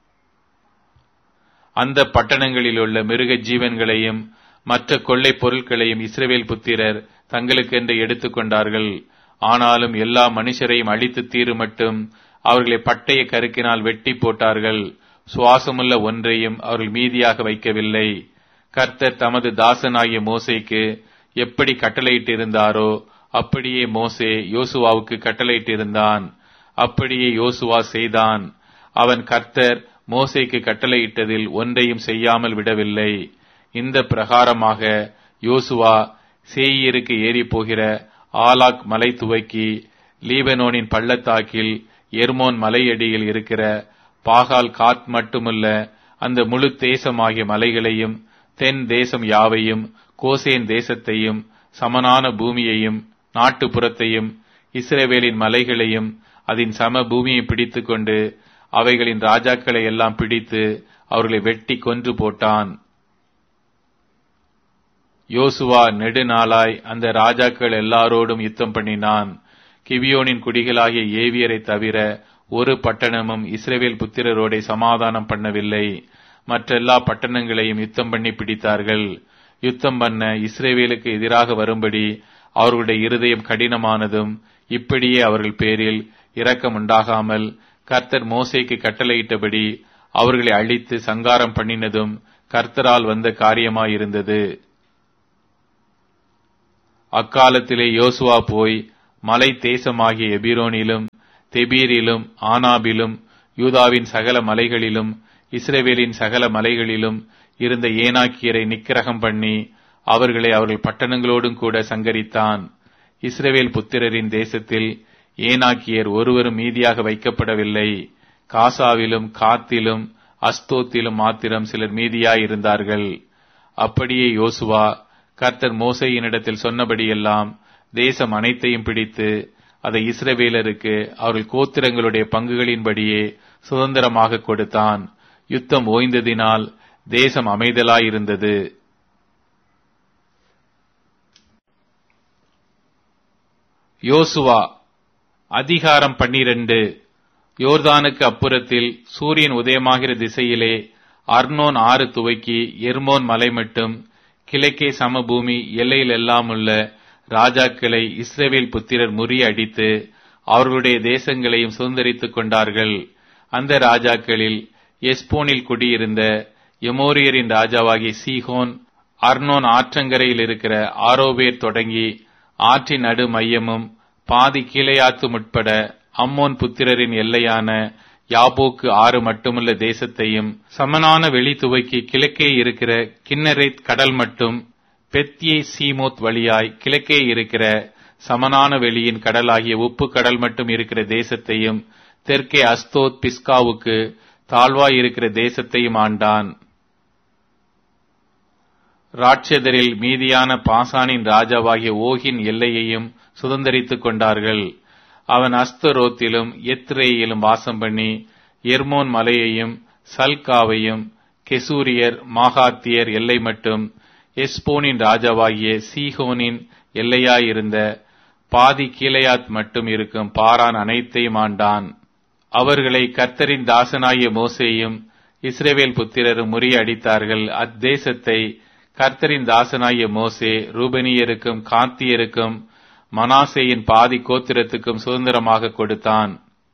அந்த பட்டணங்களில் உள்ள மிருக ஜீவன்களையும் மற்ற கொள்ளை பொருட்களையும் இஸ்ரவேல் புத்திரர் தங்களுக்கென்று எடுத்துக்கொண்டார்கள் ஆனாலும் எல்லா மனுஷரையும் அழித்து தீரு மட்டும் அவர்களை பட்டய கருக்கினால் வெட்டி போட்டார்கள் சுவாசமுள்ள ஒன்றையும் அவர்கள் மீதியாக வைக்கவில்லை கர்த்தர் தமது தாசனாகிய மோசைக்கு எப்படி கட்டளையிட்டிருந்தாரோ அப்படியே மோசே யோசுவாவுக்கு கட்டளையிட்டிருந்தான் அப்படியே யோசுவா செய்தான் அவன் கர்த்தர் மோசைக்கு கட்டளையிட்டதில் ஒன்றையும் செய்யாமல் விடவில்லை இந்த பிரகாரமாக யோசுவா சேயீருக்கு ஏறி போகிற ஆலாக் மலை துவக்கி லீபனோனின் பள்ளத்தாக்கில் எர்மோன் மலையடியில் இருக்கிற பாகால் காத் மட்டுமல்ல அந்த முழு தேசமாகிய மலைகளையும் தென் தேசம் யாவையும் கோசேன் தேசத்தையும் சமனான பூமியையும் நாட்டுப்புறத்தையும் இஸ்ரேவேலின் மலைகளையும் அதன் சம பூமியை பிடித்துக் கொண்டு அவைகளின் ராஜாக்களை எல்லாம் பிடித்து அவர்களை வெட்டி கொன்று போட்டான் யோசுவா நெடுநாளாய் அந்த ராஜாக்கள் எல்லாரோடும் யுத்தம் பண்ணினான் கிவியோனின் குடிகளாகிய ஏவியரை தவிர ஒரு பட்டணமும் இஸ்ரேவேல் புத்திரரோடே சமாதானம் பண்ணவில்லை மற்றெல்லா பட்டணங்களையும் யுத்தம் பண்ணி பிடித்தார்கள் யுத்தம் பண்ண இஸ்ரேவேலுக்கு எதிராக வரும்படி அவர்களுடைய இருதயம் கடினமானதும் இப்படியே அவர்கள் பேரில் இரக்கம் உண்டாகாமல் கர்த்தர் மோசைக்கு கட்டளையிட்டபடி அவர்களை அழித்து சங்காரம் பண்ணினதும் கர்த்தரால் வந்த காரியமாயிருந்தது அக்காலத்திலே யோசுவா போய் மலை தேசமாகிய எபிரோனிலும் தெபீரிலும் ஆனாபிலும் யூதாவின் சகல மலைகளிலும் இஸ்ரேவேலின் சகல மலைகளிலும் இருந்த ஏனாக்கியரை நிக்கிரகம் பண்ணி அவர்களை அவர்கள் பட்டணங்களோடும் கூட சங்கரித்தான் இஸ்ரேவேல் புத்திரரின் தேசத்தில் ஏனாக்கியர் ஒருவரும் மீதியாக வைக்கப்படவில்லை காசாவிலும் காத்திலும் அஸ்தோத்திலும் மாத்திரம் சிலர் மீதியாயிருந்தார்கள் அப்படியே யோசுவா கர்த்தர் மோசையினிடத்தில் சொன்னபடியெல்லாம் தேசம் அனைத்தையும் பிடித்து அதை இஸ்ரவேலருக்கு அவர்கள் கோத்திரங்களுடைய பங்குகளின்படியே சுதந்திரமாக கொடுத்தான் யுத்தம் ஓய்ந்ததினால் தேசம் அமைதலாயிருந்தது யோசுவா அதிகாரம் பன்னிரண்டு யோர்தானுக்கு அப்புறத்தில் சூரியன் உதயமாகிற திசையிலே அர்னோன் ஆறு துவக்கி எர்மோன் மலை மட்டும் கிழக்கே சமபூமி எல்லையில் எல்லாம் உள்ள ராஜாக்களை இஸ்ரேவேல் புத்திரர் முறியடித்து அவர்களுடைய தேசங்களையும் சுதந்திரித்துக் கொண்டார்கள் அந்த ராஜாக்களில் எஸ்போனில் குடியிருந்த எமோரியரின் ராஜாவாகிய சீஹோன் அர்னோன் ஆற்றங்கரையில் இருக்கிற ஆரோவேர் தொடங்கி ஆற்றின் நடு மையமும் பாதி கீழையாத்து முற்பட அம்மோன் புத்திரரின் எல்லையான யாபோக்கு ஆறு மட்டுமுள்ள தேசத்தையும் சமனான வெளி துவக்கி கிழக்கே இருக்கிற கிண்ணரைத் கடல் மட்டும் பெத்யே சீமோத் வழியாய் கிழக்கே இருக்கிற சமனான வெளியின் கடலாகிய உப்பு கடல் மட்டும் இருக்கிற தேசத்தையும் தெற்கே அஸ்தோத் பிஸ்காவுக்கு தாழ்வாய் இருக்கிற தேசத்தையும் ஆண்டான் ராட்சதரில் மீதியான பாசானின் ராஜாவாகிய ஓகின் எல்லையையும் சுதந்திரித்துக் கொண்டார்கள் அவன் அஸ்தரோத்திலும் எத்ரேயிலும் வாசம் பண்ணி எர்மோன் மலையையும் சல்காவையும் கெசூரியர் மாகாத்தியர் எல்லை மட்டும் எஸ்போனின் ராஜாவாகிய சீஹோனின் எல்லையாயிருந்த பாதி கீழையாத் மட்டும் இருக்கும் பாரான் அனைத்தையும் ஆண்டான் அவர்களை கர்த்தரின் தாசனாகிய மோசேயும் இஸ்ரேவேல் புத்திரரும் முறியடித்தார்கள் அத்தேசத்தை கர்த்தரின் தாசனாகிய மோசே ரூபனியருக்கும் காந்தியருக்கும் மனாசேயின் பாதி கோத்திரத்துக்கும் சுதந்திரமாக கொடுத்தான்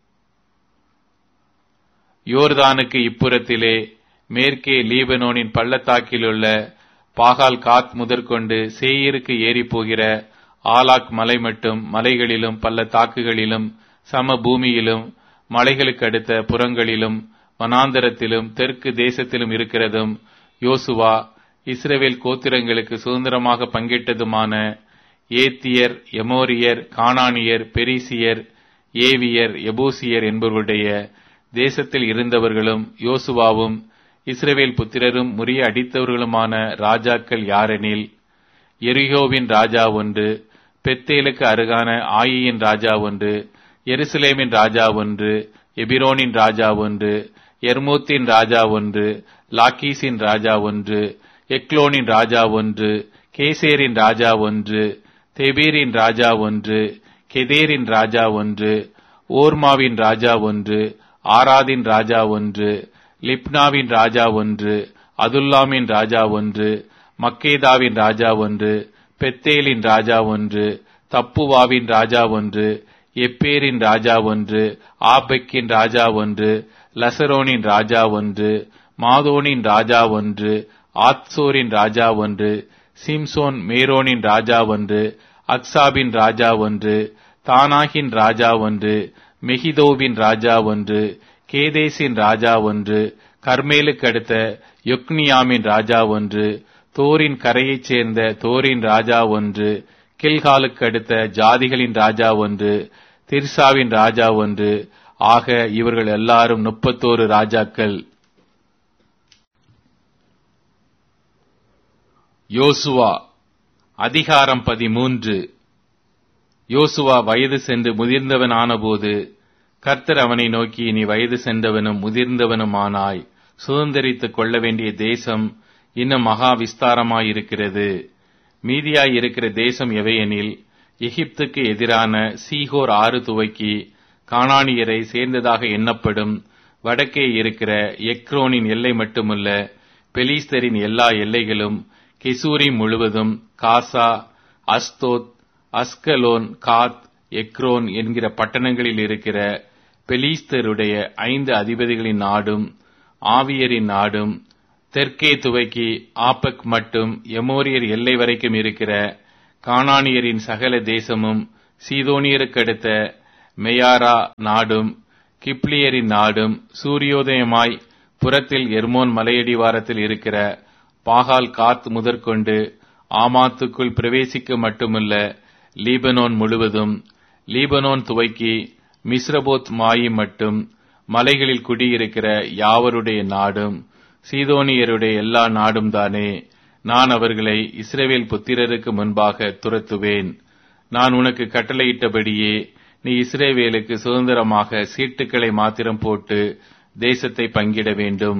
யோர்தானுக்கு இப்புறத்திலே மேற்கே லீபனோனின் பள்ளத்தாக்கிலுள்ள பாகால் காத் முதற்கொண்டு சேயிருக்கு ஏறி போகிற ஆலாக் மலை மட்டும் மலைகளிலும் பள்ளத்தாக்குகளிலும் சம பூமியிலும் மலைகளுக்கு அடுத்த புறங்களிலும் வனாந்தரத்திலும் தெற்கு தேசத்திலும் இருக்கிறதும் யோசுவா இஸ்ரேவேல் கோத்திரங்களுக்கு சுதந்திரமாக பங்கிட்டதுமான ஏத்தியர் எமோரியர் கானானியர் பெரிசியர் ஏவியர் எபூசியர் என்பவருடைய தேசத்தில் இருந்தவர்களும் யோசுவாவும் இஸ்ரேவேல் புத்திரரும் முறிய அடித்தவர்களுமான ராஜாக்கள் யாரெனில் எரிகோவின் ராஜா ஒன்று பெத்தேலுக்கு அருகான ஆயியின் ராஜா ஒன்று எருசலேமின் ராஜா ஒன்று எபிரோனின் ராஜா ஒன்று எர்மூத்தின் ராஜா ஒன்று லாக்கீஸின் ராஜா ஒன்று எக்லோனின் ராஜா ஒன்று கேசேரின் ராஜா ஒன்று தெபீரின் ராஜா ஒன்று கெதேரின் ராஜா ஒன்று ஓர்மாவின் ராஜா ஒன்று ஆராதின் ராஜா ஒன்று லிப்னாவின் ராஜா ஒன்று அதுல்லாமின் ராஜா ஒன்று மக்கேதாவின் ராஜா ஒன்று பெத்தேலின் ராஜா ஒன்று தப்புவாவின் ராஜா ஒன்று எப்பேரின் ராஜா ஒன்று ஆபெக்கின் ராஜா ஒன்று லசரோனின் ராஜா ஒன்று மாதோனின் ராஜா ஒன்று ஆத்சோரின் ராஜா ஒன்று சிம்சோன் மேரோனின் ராஜா ஒன்று அக்சாபின் ராஜா ஒன்று தானாகின் ராஜா ஒன்று மெஹிதோவின் ராஜா ஒன்று கேதேசின் ராஜா ஒன்று கர்மேலுக்கு அடுத்த யொக்னியாமின் ராஜா ஒன்று தோரின் கரையைச் சேர்ந்த தோரின் ராஜா ஒன்று கில்காலுக்கு அடுத்த ஜாதிகளின் ராஜா ஒன்று திர்சாவின் ராஜா ஒன்று ஆக இவர்கள் எல்லாரும் முப்பத்தோரு ராஜாக்கள் யோசுவா அதிகாரம் பதிமூன்று யோசுவா வயது சென்று முதிர்ந்தவன் ஆனபோது கர்த்தர் அவனை நோக்கி நீ வயது சென்றவனும் முதிர்ந்தவனுமானாய் சுதந்திரித்துக் கொள்ள வேண்டிய தேசம் இன்னும் மகா விஸ்தாரமாயிருக்கிறது மீதியாய் இருக்கிற தேசம் எவையெனில் எகிப்துக்கு எதிரான சீகோர் ஆறு துவக்கி கானானியரை சேர்ந்ததாக எண்ணப்படும் வடக்கே இருக்கிற எக்ரோனின் எல்லை மட்டுமல்ல பெலிஸ்தரின் எல்லா எல்லைகளும் கெசூரி முழுவதும் காசா அஸ்தோத் அஸ்கலோன் காத் எக்ரோன் என்கிற பட்டணங்களில் இருக்கிற பெலிஸ்தருடைய ஐந்து அதிபதிகளின் நாடும் ஆவியரின் நாடும் தெற்கே துவக்கி ஆப்பக் மட்டும் எமோரியர் எல்லை வரைக்கும் இருக்கிற கானானியரின் சகல தேசமும் சீதோனியருக்கடுத்த மெயாரா நாடும் கிப்ளியரின் நாடும் சூரியோதயமாய் புறத்தில் எர்மோன் மலையடிவாரத்தில் இருக்கிற பாகால் காத் முதற்கொண்டு ஆமாத்துக்குள் பிரவேசிக்க மட்டுமல்ல லீபனோன் முழுவதும் லீபனோன் துவக்கி மிஸ்ரபோத் மாயி மட்டும் மலைகளில் குடியிருக்கிற யாவருடைய நாடும் சீதோனியருடைய எல்லா நாடும் தானே நான் அவர்களை இஸ்ரேவேல் புத்திரருக்கு முன்பாக துரத்துவேன் நான் உனக்கு கட்டளையிட்டபடியே நீ இஸ்ரேவேலுக்கு சுதந்திரமாக சீட்டுக்களை மாத்திரம் போட்டு தேசத்தை பங்கிட வேண்டும்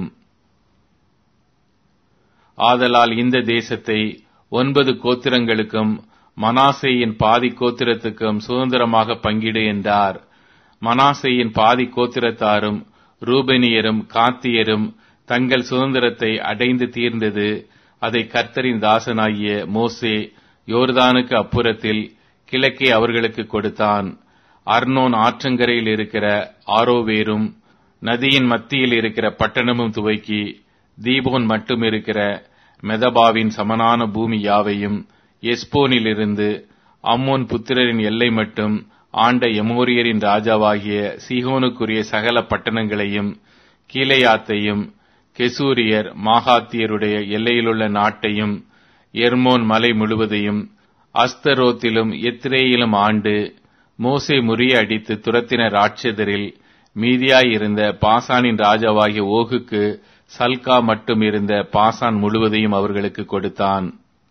ஆதலால் இந்த தேசத்தை ஒன்பது கோத்திரங்களுக்கும் மனாசேயின் பாதி கோத்திரத்துக்கும் சுதந்திரமாக பங்கிடு என்றார் மனாசேயின் பாதி கோத்திரத்தாரும் ரூபனியரும் காத்தியரும் தங்கள் சுதந்திரத்தை அடைந்து தீர்ந்தது அதை கர்த்தரின் தாசனாகிய மோசே யோர்தானுக்கு அப்புறத்தில் கிழக்கே அவர்களுக்கு கொடுத்தான் அர்னோன் ஆற்றங்கரையில் இருக்கிற ஆரோவேரும் நதியின் மத்தியில் இருக்கிற பட்டணமும் துவக்கி தீபோன் மட்டும் இருக்கிற மெதபாவின் சமனான பூமி யாவையும் எஸ்போனிலிருந்து அம்மோன் புத்திரரின் எல்லை மட்டும் ஆண்ட எமோரியரின் ராஜாவாகிய சீகோனுக்குரிய சகல பட்டணங்களையும் கீழையாத்தையும் கெசூரியர் மாகாத்தியருடைய எல்லையிலுள்ள நாட்டையும் எர்மோன் மலை முழுவதையும் அஸ்தரோத்திலும் எத்திரேயிலும் ஆண்டு மோசே முறியடித்து துரத்தின ராட்சதரில் மீதியாயிருந்த பாசானின் ராஜாவாகிய ஓகுக்கு சல்கா மட்டும் இருந்த பாசான் முழுவதையும் அவர்களுக்கு கொடுத்தான்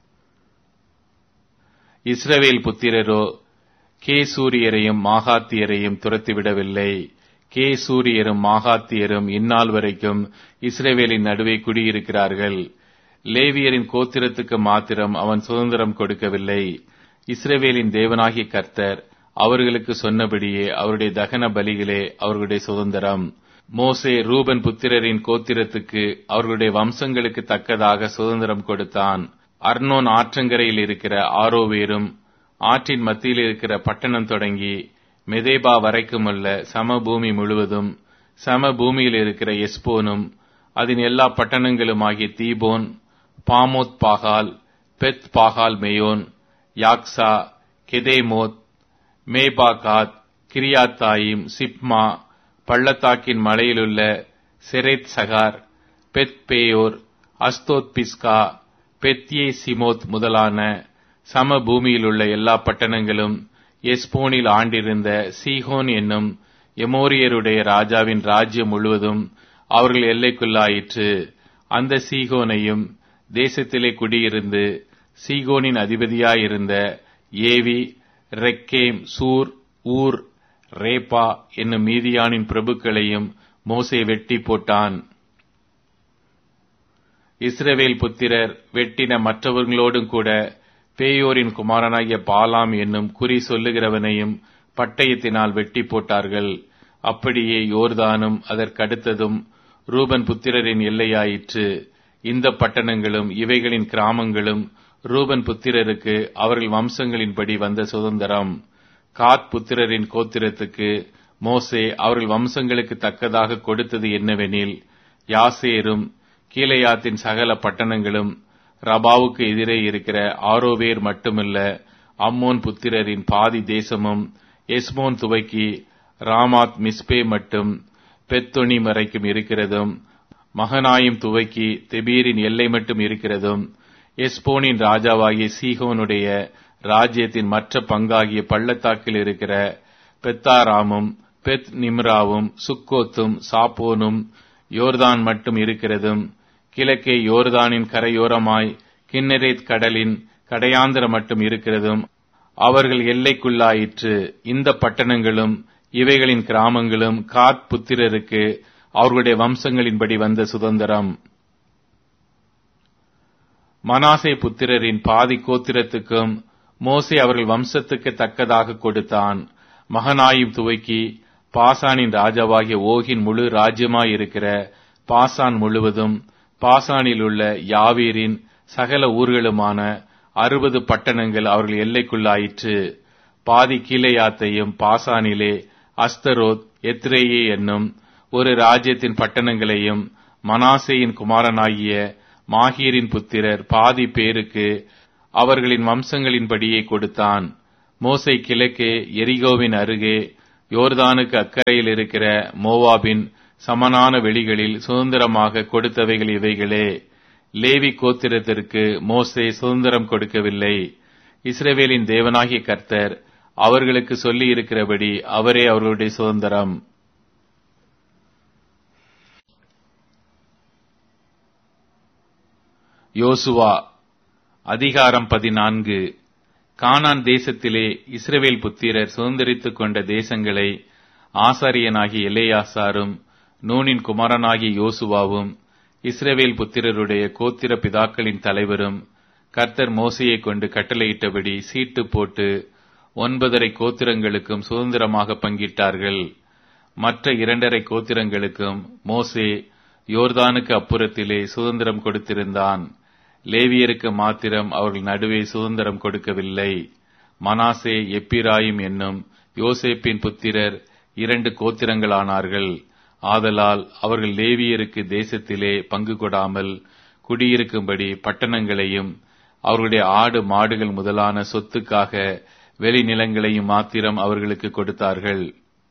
இஸ்ரவேல் புத்திரரோ கே சூரியரையும் மாகாத்தியரையும் துரத்திவிடவில்லை கே சூரியரும் மாகாத்தியரும் இந்நாள் வரைக்கும் இஸ்ரேவேலின் நடுவே குடியிருக்கிறார்கள் லேவியரின் கோத்திரத்துக்கு மாத்திரம் அவன் சுதந்திரம் கொடுக்கவில்லை இஸ்ரேவேலின் தேவனாகிய கர்த்தர் அவர்களுக்கு சொன்னபடியே அவருடைய தகன பலிகளே அவர்களுடைய சுதந்திரம் மோசே ரூபன் புத்திரரின் கோத்திரத்துக்கு அவர்களுடைய வம்சங்களுக்கு தக்கதாக சுதந்திரம் கொடுத்தான் அர்னோன் ஆற்றங்கரையில் இருக்கிற ஆரோவேரும் ஆற்றின் மத்தியில் இருக்கிற பட்டணம் தொடங்கி மெதேபா வரைக்குமுள்ள சமபூமி முழுவதும் சம பூமியில் இருக்கிற எஸ்போனும் அதன் எல்லா பட்டணங்களுமாகிய தீபோன் பாமோத் பாகால் பெத் பாகால் மெயோன் யாக்சா கெதேமோத் மேபாகாத் கிரியாத்தாயிம் சிப்மா பள்ளத்தாக்கின் மலையிலுள்ள செரேத் சகார் பெத் பேயோர் அஸ்தோத் பிஸ்கா பெத்யே சிமோத் முதலான சம பூமியிலுள்ள எல்லா பட்டணங்களும் எஸ்போனில் ஆண்டிருந்த சீஹோன் என்னும் எமோரியருடைய ராஜாவின் ராஜ்யம் முழுவதும் அவர்கள் எல்லைக்குள்ளாயிற்று அந்த சீகோனையும் தேசத்திலே குடியிருந்து சீகோனின் அதிபதியாயிருந்த ஏவி ரெக்கேம் சூர் ஊர் ரேபா என்னும் மீதியானின் பிரபுக்களையும் மோசே வெட்டி போட்டான் இஸ்ரவேல் புத்திரர் வெட்டின மற்றவர்களோடும் கூட பேயோரின் குமாரனாகிய பாலாம் என்னும் குறி சொல்லுகிறவனையும் பட்டயத்தினால் வெட்டி போட்டார்கள் அப்படியே யோர்தானும் அதற்கடுத்ததும் ரூபன் புத்திரரின் எல்லையாயிற்று இந்த பட்டணங்களும் இவைகளின் கிராமங்களும் ரூபன் புத்திரருக்கு அவர்கள் வம்சங்களின்படி வந்த சுதந்திரம் காத் புத்திரரின் கோத்திரத்துக்கு மோசே அவர்கள் வம்சங்களுக்கு தக்கதாக கொடுத்தது என்னவெனில் யாசேரும் கீழையாத்தின் சகல பட்டணங்களும் ரபாவுக்கு எதிரே இருக்கிற ஆரோவேர் மட்டுமல்ல அம்மோன் புத்திரரின் பாதி தேசமும் எஸ்மோன் துவக்கி ராமாத் மிஸ்பே மட்டும் பெத்தொனி வரைக்கும் இருக்கிறதும் மகனாயும் துவக்கி தெபீரின் எல்லை மட்டும் இருக்கிறதும் எஸ்போனின் ராஜாவாகிய சீகோனுடைய ராஜ்யத்தின் மற்ற பங்காகிய பள்ளத்தாக்கில் இருக்கிற பெத்தாராமும் பெத் நிம்ராவும் சுக்கோத்தும் சாப்போனும் யோர்தான் மட்டும் இருக்கிறதும் கிழக்கே யோர்தானின் கரையோரமாய் கிண்ணரேத் கடலின் கடையாந்திர மட்டும் இருக்கிறதும் அவர்கள் எல்லைக்குள்ளாயிற்று இந்த பட்டணங்களும் இவைகளின் கிராமங்களும் காத் புத்திரருக்கு அவர்களுடைய வம்சங்களின்படி வந்த சுதந்திரம் மனாசே புத்திரரின் பாதி கோத்திரத்துக்கும் மோசே அவர்கள் வம்சத்துக்கு தக்கதாக கொடுத்தான் மகனாயும் துவக்கி பாசானின் ராஜாவாகிய ஓகின் முழு ராஜ்யமாயிருக்கிற பாசான் முழுவதும் பாசானில் உள்ள யாவீரின் சகல ஊர்களுமான அறுபது பட்டணங்கள் அவர்கள் எல்லைக்குள்ளாயிற்று பாதி கீழையாத்தையும் பாசானிலே அஸ்தரோத் எத்ரேயே என்னும் ஒரு ராஜ்யத்தின் பட்டணங்களையும் மனாசேயின் குமாரனாகிய மாகீரின் புத்திரர் பாதி பேருக்கு அவர்களின் வம்சங்களின்படியே கொடுத்தான் மோசை கிழக்கே எரிகோவின் அருகே யோர்தானுக்கு அக்கறையில் இருக்கிற மோவாபின் சமனான வெளிகளில் சுதந்திரமாக கொடுத்தவைகள் இவைகளே லேவி கோத்திரத்திற்கு மோசே சுதந்திரம் கொடுக்கவில்லை இஸ்ரேவேலின் தேவனாகிய கர்த்தர் அவர்களுக்கு சொல்லி இருக்கிறபடி அவரே அவர்களுடைய சுதந்திரம் யோசுவா அதிகாரம் பதினான்கு கானான் தேசத்திலே இஸ்ரவேல் புத்திரர் சுதந்திரித்துக் கொண்ட தேசங்களை ஆசாரியனாகிய எலேயாசாரும் நூனின் குமாரனாகிய யோசுவாவும் இஸ்ரவேல் புத்திரருடைய கோத்திர பிதாக்களின் தலைவரும் கர்த்தர் மோசையை கொண்டு கட்டளையிட்டபடி சீட்டு போட்டு ஒன்பதரை கோத்திரங்களுக்கும் சுதந்திரமாக பங்கிட்டார்கள் மற்ற இரண்டரை கோத்திரங்களுக்கும் மோசே யோர்தானுக்கு அப்புறத்திலே சுதந்திரம் கொடுத்திருந்தான் லேவியருக்கு மாத்திரம் அவர்கள் நடுவே சுதந்திரம் கொடுக்கவில்லை மனாசே எப்பிராயிம் என்னும் யோசேப்பின் புத்திரர் இரண்டு கோத்திரங்களானார்கள் ஆதலால் அவர்கள் லேவியருக்கு தேசத்திலே பங்கு கொடாமல் குடியிருக்கும்படி பட்டணங்களையும் அவர்களுடைய ஆடு மாடுகள் முதலான சொத்துக்காக வெளிநிலங்களையும் மாத்திரம் அவர்களுக்கு கொடுத்தார்கள்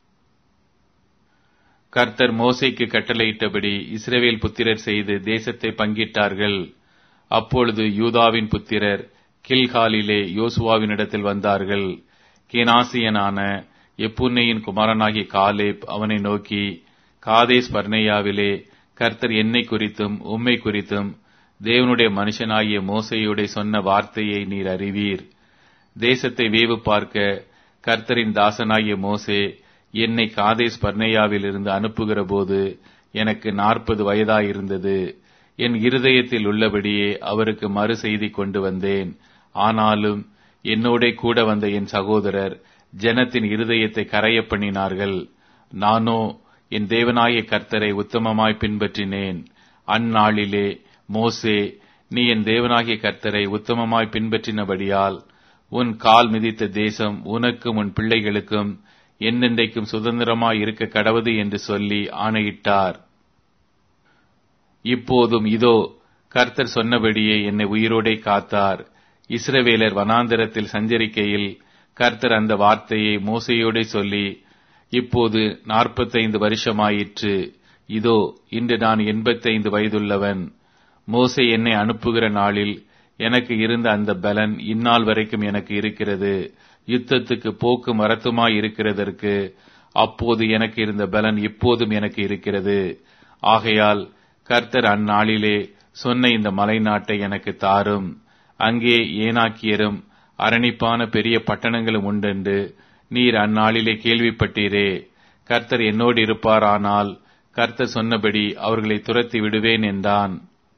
கர்த்தர் மோசைக்கு கட்டளையிட்டபடி இஸ்ரவேல் புத்திரர் செய்து தேசத்தை பங்கிட்டார்கள் அப்பொழுது யூதாவின் புத்திரர் கில்காலிலே யோசுவாவினிடத்தில் வந்தார்கள் கேனாசியனான எப்புன்னையின் குமாரனாகிய காலேப் அவனை நோக்கி காதேஸ் பர்னேயாவிலே கர்த்தர் என்னை குறித்தும் உம்மை குறித்தும் தேவனுடைய மனுஷனாகிய மோசையோட சொன்ன வார்த்தையை நீர் அறிவீர் தேசத்தை வேவு பார்க்க கர்த்தரின் தாசனாகிய மோசே என்னை காதேஸ் பர்னேயாவிலிருந்து அனுப்புகிற போது எனக்கு நாற்பது வயதாயிருந்தது என் இருதயத்தில் உள்ளபடியே அவருக்கு மறு செய்தி கொண்டு வந்தேன் ஆனாலும் என்னோட கூட வந்த என் சகோதரர் ஜனத்தின் இருதயத்தை கரைய பண்ணினார்கள் நானோ என் தேவனாய கர்த்தரை உத்தமமாய் பின்பற்றினேன் அந்நாளிலே மோசே நீ என் தேவனாகிய கர்த்தரை உத்தமமாய் பின்பற்றினபடியால் உன் கால் மிதித்த தேசம் உனக்கும் உன் பிள்ளைகளுக்கும் என்னென்றைக்கும் சுதந்திரமாய் இருக்க கடவுது என்று சொல்லி ஆணையிட்டார் இப்போதும் இதோ கர்த்தர் சொன்னபடியே என்னை உயிரோடே காத்தார் இஸ்ரவேலர் வனாந்தரத்தில் சஞ்சரிக்கையில் கர்த்தர் அந்த வார்த்தையை மோசையோடே சொல்லி இப்போது நாற்பத்தைந்து வருஷமாயிற்று இதோ இன்று நான் எண்பத்தைந்து வயதுள்ளவன் மோசை என்னை அனுப்புகிற நாளில் எனக்கு இருந்த அந்த பலன் இந்நாள் வரைக்கும் எனக்கு இருக்கிறது யுத்தத்துக்கு போக்கு மரத்துமாய் இருக்கிறதற்கு அப்போது எனக்கு இருந்த பலன் இப்போதும் எனக்கு இருக்கிறது ஆகையால் கர்த்தர் அந்நாளிலே சொன்ன இந்த மலை நாட்டை எனக்கு தாரும் அங்கே ஏனாக்கியரும் அரணிப்பான பெரிய பட்டணங்களும் உண்டென்று நீர் அந்நாளிலே கேள்விப்பட்டீரே கர்த்தர் என்னோடு இருப்பாரானால் கர்த்தர் சொன்னபடி அவர்களை துரத்தி விடுவேன் என்றான்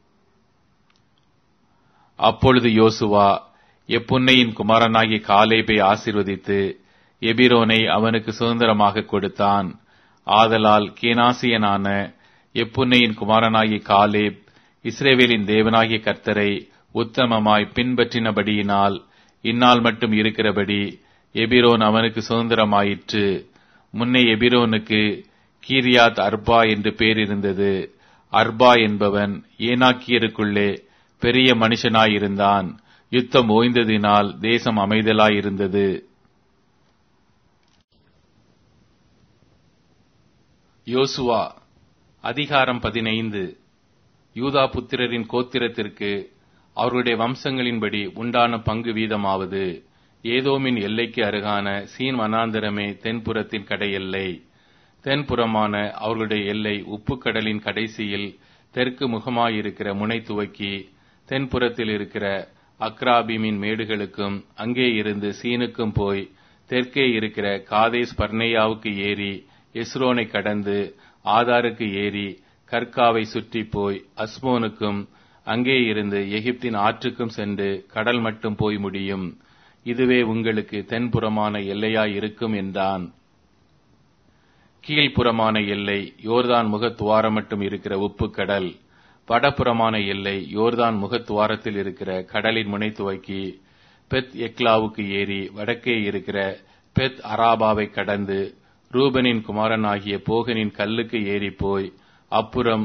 அப்பொழுது யோசுவா எப்புன்னையின் குமாரனாகிய காலேபை ஆசிர்வதித்து எபிரோனை அவனுக்கு சுதந்திரமாக கொடுத்தான் ஆதலால் கேனாசியனான எப்புன்னையின் குமாரனாகிய காலேப் இஸ்ரேவேலின் தேவனாகிய கர்த்தரை உத்தமமாய் பின்பற்றினபடியினால் இந்நாள் மட்டும் இருக்கிறபடி எபிரோன் அவனுக்கு சுதந்திரமாயிற்று முன்னே எபிரோனுக்கு கீரியாத் அர்பா என்று பேர் இருந்தது அர்பா என்பவன் ஏனாக்கியருக்குள்ளே பெரிய மனுஷனாயிருந்தான் யுத்தம் ஓய்ந்ததினால் தேசம் அமைதலாயிருந்தது யோசுவா அதிகாரம் பதினைந்து யூதா புத்திரரின் கோத்திரத்திற்கு அவர்களுடைய வம்சங்களின்படி உண்டான பங்கு வீதமாவது ஏதோமின் எல்லைக்கு அருகான சீன் வனாந்தரமே தென்புறத்தின் கடையெல்லை தென்புறமான அவர்களுடைய எல்லை உப்புக்கடலின் கடைசியில் தெற்கு முகமாயிருக்கிற முனை துவக்கி தென்புறத்தில் இருக்கிற அக்ராபிமின் மேடுகளுக்கும் அங்கே இருந்து சீனுக்கும் போய் தெற்கே இருக்கிற காதேஸ் பர்னேயாவுக்கு ஏறி எஸ்ரோனை கடந்து ஆதாருக்கு ஏறி கர்காவை சுற்றி போய் அஸ்மோனுக்கும் அங்கே இருந்து எகிப்தின் ஆற்றுக்கும் சென்று கடல் மட்டும் போய் முடியும் இதுவே உங்களுக்கு தென்புறமான எல்லையாய் இருக்கும் என்றான் கீழ்ப்புறமான எல்லை யோர்தான் முகத்துவாரம் மட்டும் இருக்கிற உப்பு கடல் வடபுறமான எல்லை யோர்தான் முகத்துவாரத்தில் இருக்கிற கடலின் முனை துவக்கி பெத் எக்லாவுக்கு ஏறி வடக்கே இருக்கிற பெத் அராபாவை கடந்து ரூபனின் குமாரனாகிய போகனின் கல்லுக்கு ஏறி போய் அப்புறம்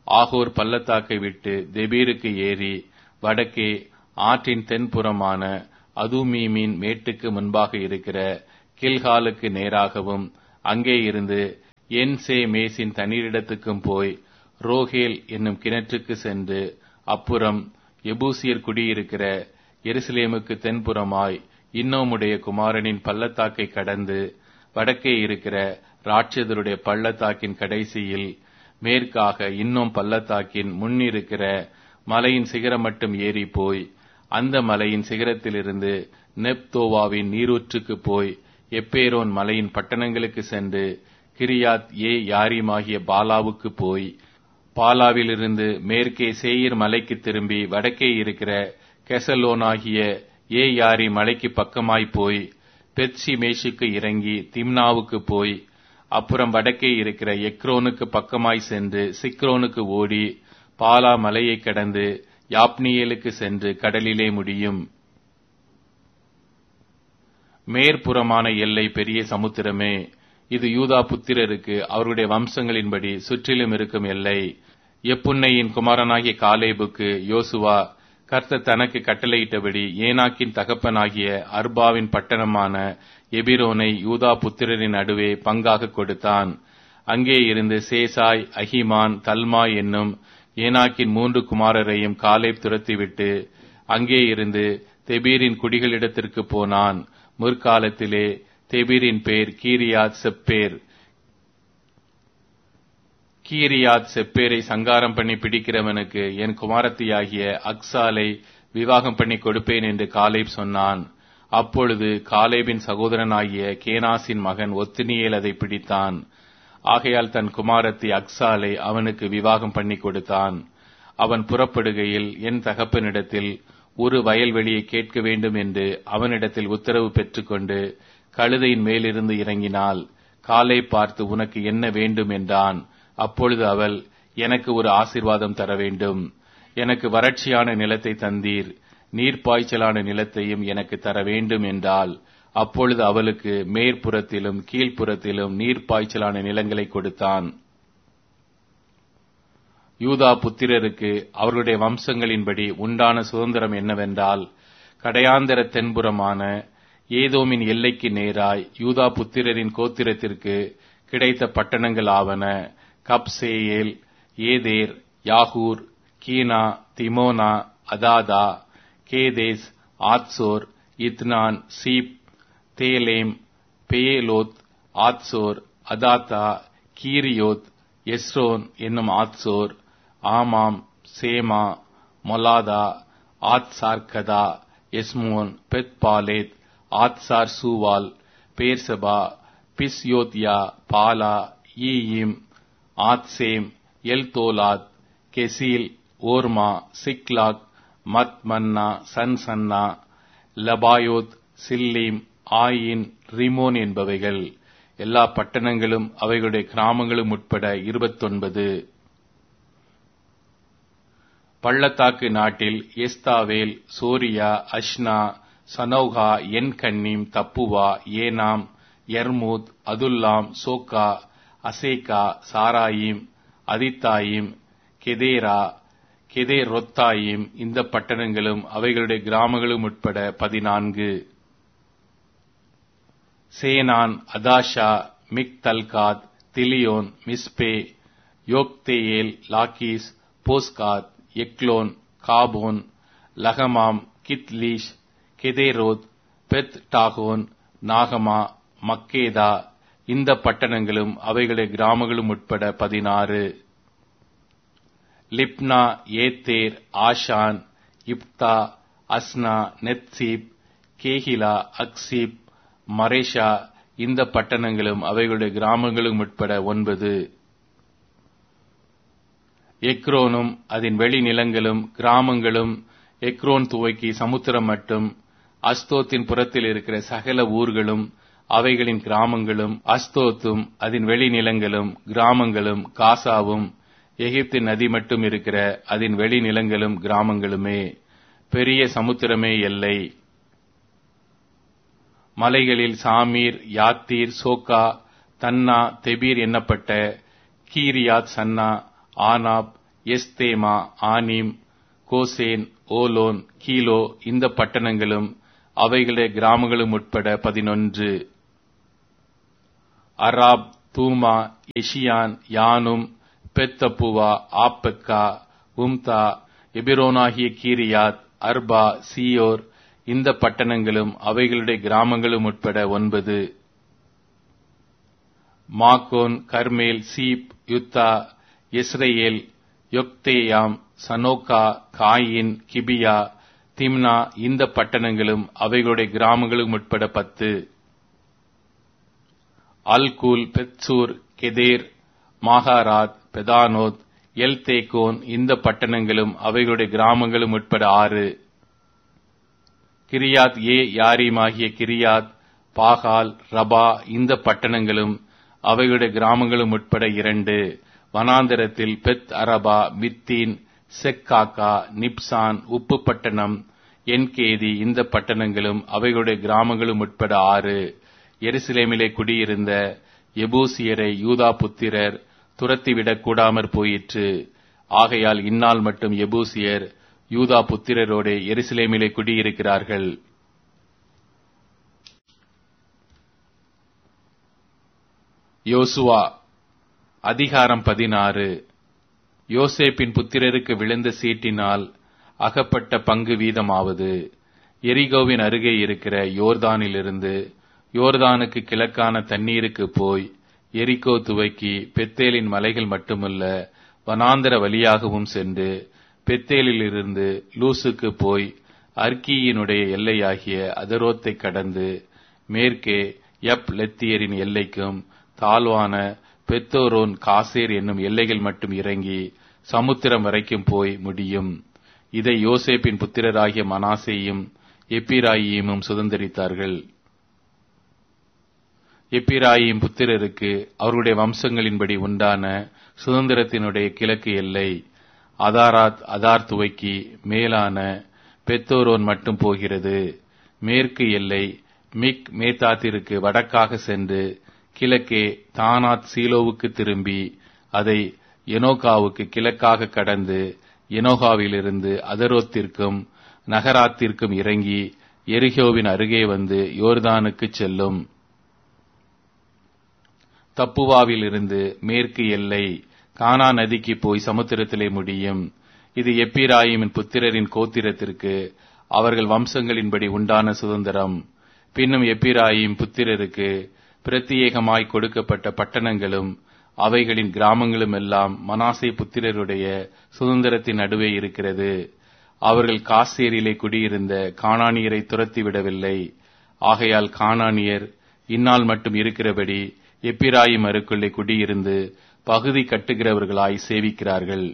ஆகோர் பள்ளத்தாக்கை விட்டு தெபீருக்கு ஏறி வடக்கே ஆற்றின் தென்புறமான அதுமீமின் மேட்டுக்கு முன்பாக இருக்கிற கில்காலுக்கு நேராகவும் அங்கே இருந்து என் சே மேசின் தண்ணீரிடத்துக்கும் போய் ரோஹேல் என்னும் கிணற்றுக்கு சென்று அப்புறம் எபூசியர் குடியிருக்கிற எருசலேமுக்கு தென்புறமாய் இன்னோமுடைய குமாரனின் பள்ளத்தாக்கை கடந்து வடக்கே இருக்கிற ராட்சதருடைய பள்ளத்தாக்கின் கடைசியில் மேற்காக இன்னும் பள்ளத்தாக்கின் முன்னிருக்கிற மலையின் சிகரம் மட்டும் ஏறி போய் அந்த மலையின் சிகரத்திலிருந்து நெப்தோவாவின் நீரூற்றுக்கு போய் எப்பேரோன் மலையின் பட்டணங்களுக்கு சென்று கிரியாத் ஏ யாரிமாகிய பாலாவுக்கு போய் பாலாவிலிருந்து மேற்கே சேயிர் மலைக்கு திரும்பி வடக்கே இருக்கிற கெசலோனாகிய ஏ யாரி மலைக்கு பக்கமாய் போய் பெட்சி மேஷுக்கு இறங்கி திம்னாவுக்கு போய் அப்புறம் வடக்கே இருக்கிற எக்ரோனுக்கு பக்கமாய் சென்று சிக்ரோனுக்கு ஓடி பாலா மலையை கடந்து யாப்னியேலுக்கு சென்று கடலிலே முடியும் மேற்புறமான எல்லை பெரிய சமுத்திரமே இது யூதா புத்திரருக்கு அவருடைய வம்சங்களின்படி சுற்றிலும் இருக்கும் எல்லை எப்புன்னையின் குமாரனாகிய காலேபுக்கு யோசுவா கர்த்தர் தனக்கு கட்டளையிட்டபடி ஏனாக்கின் தகப்பனாகிய அர்பாவின் பட்டணமான எபிரோனை யூதா புத்திரரின் நடுவே பங்காக கொடுத்தான் அங்கே இருந்து சேசாய் அஹிமான் தல்மா என்னும் ஏனாக்கின் மூன்று குமாரரையும் காலேப் துரத்திவிட்டு அங்கே இருந்து தெபீரின் குடிகளிடத்திற்கு போனான் முற்காலத்திலே தெபீரின் பேர் கீரியாத் செப்பேர் கீரியாத் செப்பேரை சங்காரம் பண்ணி பிடிக்கிறவனுக்கு என் குமாரத்தியாகிய அக்சாலை விவாகம் பண்ணி கொடுப்பேன் என்று காலேப் சொன்னான் அப்பொழுது காலேபின் சகோதரனாகிய கேனாசின் மகன் ஒத்தினியேல் அதை பிடித்தான் ஆகையால் தன் குமாரத்தி அக்சாலை அவனுக்கு விவாகம் பண்ணி கொடுத்தான் அவன் புறப்படுகையில் என் தகப்பனிடத்தில் ஒரு வயல்வெளியை கேட்க வேண்டும் என்று அவனிடத்தில் உத்தரவு பெற்றுக்கொண்டு கழுதையின் மேலிருந்து இறங்கினாள் காலை பார்த்து உனக்கு என்ன வேண்டும் என்றான் அப்பொழுது அவள் எனக்கு ஒரு ஆசிர்வாதம் தர வேண்டும் எனக்கு வறட்சியான நிலத்தை தந்தீர் நீர்ப்பாய்ச்சலான நிலத்தையும் எனக்கு தர வேண்டும் என்றால் அப்பொழுது அவளுக்கு மேற்புறத்திலும் கீழ்ப்புறத்திலும் நீர்ப்பாய்ச்சலான நிலங்களை கொடுத்தான் யூதா புத்திரருக்கு அவர்களுடைய வம்சங்களின்படி உண்டான சுதந்திரம் என்னவென்றால் கடையாந்தர தென்புறமான ஏதோமின் எல்லைக்கு நேராய் யூதா புத்திரரின் கோத்திரத்திற்கு கிடைத்த பட்டணங்கள் ஆவன கப்சேயேல் ஏதேர் யாகூர் கீனா திமோனா அதாதா கேதேஸ் ஆத்சோர் இத்னான் சீப் தேலேம் பேயலோத் ஆத்சோர் அதாத்தா கீரியோத் எஸ்ரோன் என்னும் ஆத்சோர் ஆமாம் சேமா மொலாதா ஆத்சார்கதா எஸ்மோன் பெத்பாலேத் ஆத்சார் சூவால் பேர்சபா பிஸ்யோத்யா பாலா ஈயிம் ஆத்சேம் எல்தோலாத் கெசீல் ஓர்மா சிக்லாக் மத் மன்னா சன்சன்னா லபாயோத் சில்லீம் ஆயின் ரிமோன் என்பவைகள் எல்லா பட்டணங்களும் அவைகளுடைய கிராமங்களும் உட்பட இருபத்தொன்பது பள்ளத்தாக்கு நாட்டில் எஸ்தாவேல் சோரியா அஷ்னா சனௌகா என் கன்னீம் தப்புவா ஏனாம் எர்மூத் அதுல்லாம் சோக்கா அசேகா சாராயிம் அதித்தாயிம் கெதேரா கெதே ரொத்தாயிம் இந்த பட்டணங்களும் அவைகளுடைய கிராமங்களும் உட்பட பதினான்கு Zenan Hadashah Migdal Gad Dilean Mizpeh Joktheel Lachish Bozkath Eglon Cabbon Lahmam Kithlish Gederoth Beth Dagon நாகமா மக்கேதா இந்த பட்டணங்களும் அவைகளுடைய கிராமங்களும் உட்பட பதினாறு லிப்னா ஏத்தேர் ஆஷான் இப்தா அஸ்னா நெத்சீப் கேஹிலா அக்சீப் மரேஷா இந்த பட்டணங்களும் அவைகளுடைய கிராமங்களும் உட்பட ஒன்பது எக்ரோனும் அதன் வெளிநிலங்களும் கிராமங்களும் எக்ரோன் துவக்கி சமுத்திரம் மட்டும் அஸ்தோத்தின் புறத்தில் இருக்கிற சகல ஊர்களும் அவைகளின் கிராமங்களும் அஸ்தோத்தும் அதன் வெளிநிலங்களும் கிராமங்களும் காசாவும் எகிப்தின் நதி மட்டும் இருக்கிற அதன் வெளிநிலங்களும் கிராமங்களுமே பெரிய சமுத்திரமே எல்லை மலைகளில் சாமீர் யாத்தீர் சோக்கா தன்னா தெபீர் என்னப்பட்ட Kirjath Sannah Anab Eshtemoh Anim Goshen Holon Giloh இந்த பட்டணங்களும் அவைகளுடைய கிராமங்களும் உட்பட பதினொன்று அராப் தூமா எஷியான் யானும் பெத்தப்புவா ஆப்பெக்கா உம்தா எபிரோனாகிய கீரியாத் அர்பா சியோர் இந்த பட்டணங்களும் அவைகளுடைய கிராமங்களும் உட்பட ஒன்பது மாக்கோன் Carmel Ziph Juttah Israel Jokdeam Zanoah Kain Gibeah Timnah இந்த பட்டணங்களும் அவைகளுடைய கிராமங்களும் உட்பட பத்து அல்கூல் பெத்சூர் கெதேர் மாகாராத் பெதானோத் எல் தேக்கோன் இந்த பட்டணங்களும் அவைகளுடைய கிராமங்களும் உட்பட ஆறு கிரியாத் ஏ யாரீமாகிய கிரியாத் பாகால் ரபா இந்த பட்டணங்களும் அவைகளுடைய கிராமங்களும் உட்பட இரண்டு வனாந்தரத்தில் பெத் அரபா மித்தீன் செக்காக்கா நிப்சான் உப்பு பட்டணம் என்கேதி இந்த பட்டணங்களும் அவைகளுடைய கிராமங்களும் உட்பட ஆறு எருசலேமிலே குடியிருந்த எபூசியரை யூதா புத்திரர் துரத்திவிடக் கூடாமற் போயிற்று ஆகையால் இந்நாள் மட்டும் எபூசியர் யூதா புத்திரரோடு எருசலேமிலே குடியிருக்கிறார்கள் யோசுவா அதிகாரம் பதினாறு யோசேப்பின் புத்திரருக்கு விழுந்த சீட்டினால் அகப்பட்ட பங்கு வீதமாவது எரிகோவின் அருகே இருக்கிற யோர்தானிலிருந்து யோர்தானுக்கு கிழக்கான தண்ணீருக்கு போய் எரிகோ துவக்கி பெத்தேலின் மலைகள் மட்டுமல்ல வனாந்தர வழியாகவும் சென்று பெத்தேலிலிருந்து லூசுக்கு போய் அர்க்கியினுடைய எல்லையாகிய அதரோத்தை கடந்து மேற்கே யப் லெத்தியரின் எல்லைக்கும் தாழ்வான பெத்தோரோன் காசேர் என்னும் எல்லைகள் மட்டும் இறங்கி சமுத்திரம் வரைக்கும் போய் முடியும் இதை யோசேப்பின் புத்திரராகிய மனாசேயும் எப்பிராயிமும் சுதந்திரித்தார்கள் எப்பிராயிம் புத்திரருக்கு அவருடைய வம்சங்களின்படி உண்டான சுதந்திரத்தினுடைய கிழக்கு எல்லை அதாராத் அதார் துவக்கி மேலான பெத்தோரோன் மட்டும் போகிறது மேற்கு எல்லை மிக் மேத்தாத்திற்கு வடக்காக சென்று கிழக்கே தானாத் சீலோவுக்கு திரும்பி அதை எனோகாவுக்கு கிழக்காக கடந்து எனோகாவிலிருந்து அதரோத்திற்கும் நகராத்திற்கும் இறங்கி எரிகோவின் அருகே வந்து யோர்தானுக்கு செல்லும் தப்புவாவிலிருந்து மேற்கு எல்லை கானா நதிக்கு போய் சமுத்திரத்திலே முடியும் இது எப்பிராயிமின் புத்திரரின் கோத்திரத்திற்கு அவர்கள் வம்சங்களின்படி உண்டான சுதந்திரம் பின்னும் எப்பிராயிம் புத்திரருக்கு பிரத்தியேகமாய் கொடுக்கப்பட்ட பட்டணங்களும் அவைகளின் கிராமங்களும் எல்லாம் மனாசே புத்திரருடைய சுதந்திரத்தின் நடுவே இருக்கிறது அவர்கள் காசேரிலே குடியிருந்த காணானியரை துரத்திவிடவில்லை ஆகையால் காணானியர் இந்நாள் மட்டும் இருக்கிறபடி எப்பிராயிம் அருக்குள்ளே குடியிருந்து பகுதி கட்டுகிறவர்களாய் சேவிக்கிறார்கள்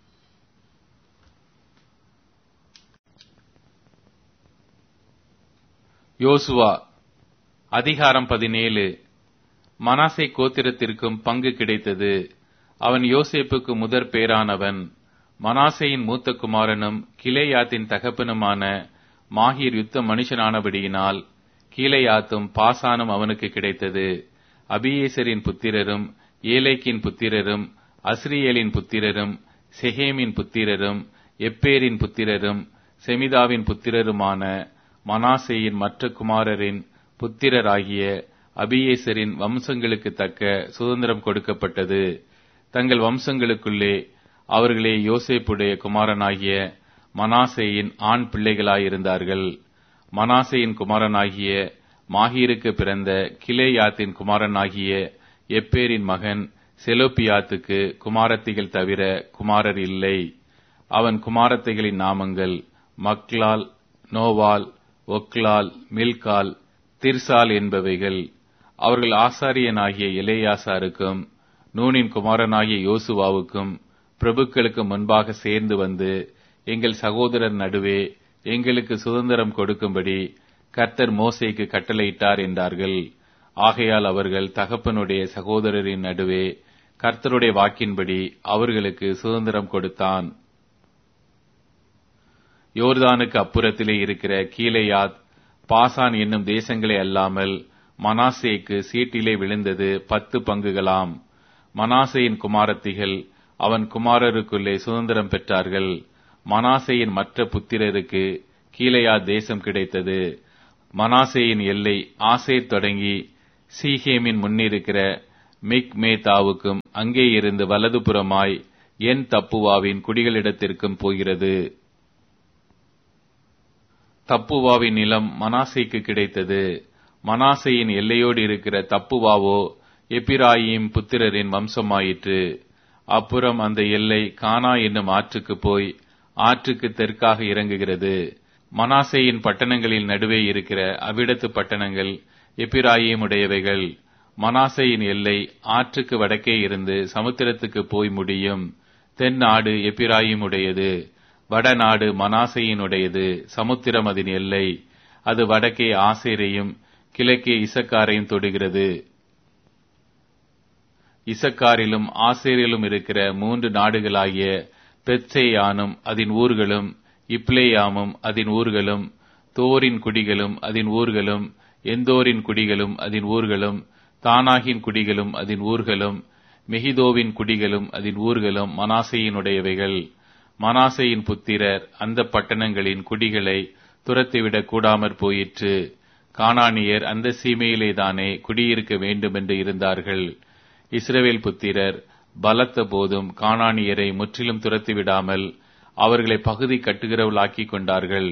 யோசுவா அதிகாரம் பதினேழு மனாசே கோத்திரத்திற்கும் பங்கு கிடைத்தது அவன் யோசேப்புக்கு முதற் பேரானவன் மனாசேயின் மூத்த குமாரனும் கிலேயாத்தின் தகப்பனுமான மாஹீர் யுத்த மனுஷனானபடியினால் கீலேயாத்தும் பாசானும் அவனுக்கு கிடைத்தது அபியேசரின் புத்திரரும் ஏலேக்கின் புத்திரரும் அஸ்ரியேலின் புத்திரரும் செஹேமின் புத்திரரும் எப்பேரின் புத்திரரும் செமிதாவின் புத்திரருமான மனாசேயின் மற்ற குமாரரின் புத்திரராகிய அபியேசரின் வம்சங்களுக்கு தக்க சுதந்திரம் கொடுக்கப்பட்டது தங்கள் வம்சங்களுக்குள்ளே அவர்களே யோசேப்புடைய குமாரனாகிய மனாசேயின் ஆண் பிள்ளைகளாயிருந்தார்கள் மனாசேயின் குமாரனாகிய மாஹீருக்கு பிறந்த கிலேயாத்தின் குமாரனாகிய எப்பேரின் மகன் செலோப்பியாத்துக்கு குமாரத்திகள் தவிர குமாரர் இல்லை அவன் குமாரத்தைகளின் நாமங்கள் மக்லால் நோவால் ஒக்லால் மில்கால் திர்சால் என்பவைகள் அவர்கள் ஆசாரியனாகிய இலேயாசாருக்கும் நூனின் குமாரனாகிய யோசுவாவுக்கும் பிரபுக்களுக்கு முன்பாக சேர்ந்து வந்து எங்கள் சகோதரர் நடுவே எங்களுக்கு சுதந்திரம் கொடுக்கும்படி கர்த்தர் மோசேக்கு கட்டளையிட்டார் என்றார்கள் ஆகையால் அவர்கள் தகப்பனுடைய சகோதரரின் நடுவே கர்த்தருடைய வாக்கின்படி அவர்களுக்கு சுதந்திரம் கொடுத்தான் யோர்தானுக்கு அப்புறத்திலே இருக்கிற கீலேயாத் பாசான் என்னும் தேசங்களே அல்லாமல் மனாசேக்கு சீட்டிலே விழுந்தது பத்து பங்குகளாம் மனாசேயின் குமாரத்திகள் அவன் குமாரருக்குள்ளே சுதந்திரம் பெற்றார்கள் மனாசேயின் மற்ற புத்திரருக்கு கீழையா தேசம் கிடைத்தது மனாசேயின் எல்லை ஆசேர் தொடங்கி சீஹேமின் முன்னிருக்கிற மிக் மேதாவுக்கும் அங்கே இருந்து வலதுபுறமாய் என் தப்புவாவின் குடிகளிடத்திற்கும் போகிறது தப்புவாவின் நிலம் மனாசேக்கு கிடைத்தது மனாசையின் எல்லையோடு இருக்கிற தப்புவாவோ எப்பிராயிம் புத்திரரின் வம்சமாயிற்று அப்புறம் அந்த எல்லை கானா என்னும் ஆற்றுக்கு போய் ஆற்றுக்கு தெற்காக இறங்குகிறது மனாசேயின் பட்டணங்களின் நடுவே இருக்கிற அவ்விடத்து பட்டணங்கள் எப்பிராயிமுடையவைகள் மனாசையின் எல்லை ஆற்றுக்கு வடக்கே இருந்து சமுத்திரத்துக்கு போய் முடியும் தென் நாடு எப்பிராயிமுடையது வடநாடு மனாசையினுடையது சமுத்திரம் அதன் எல்லை அது வடக்கே ஆசேரையும் கிழக்கே இசக்காரையும் தொடுகிறது இசக்காரிலும் ஆசேரிலும் இருக்கிற மூன்று நாடுகளாகிய பெத்சேயானும் அதன் ஊர்களும் இப்ளேயாமும் அதன் ஊர்களும் தோரின் குடிகளும் அதன் ஊர்களும் எந்தோரின் குடிகளும் அதன் ஊர்களும் தானாகின் குடிகளும் அதன் ஊர்களும் மெகிதோவின் குடிகளும் அதன் ஊர்களும் மனாசையினுடையவைகள் மனாசையின் புத்திரர் அந்த பட்டணங்களின் குடிகளை துரத்திவிடக் கூடாமற் போயிற்று கானானியர் அந்த சீமையிலேதானே குடியிருக்க வேண்டுமென்று இருந்தார்கள் இஸ்ரவேல் புத்திரர் பலத்த போதும் கானானியரை முற்றிலும் துரத்திவிடாமல் அவர்களை பகுதி கட்டுகிறவளாக்கிக் கொண்டார்கள்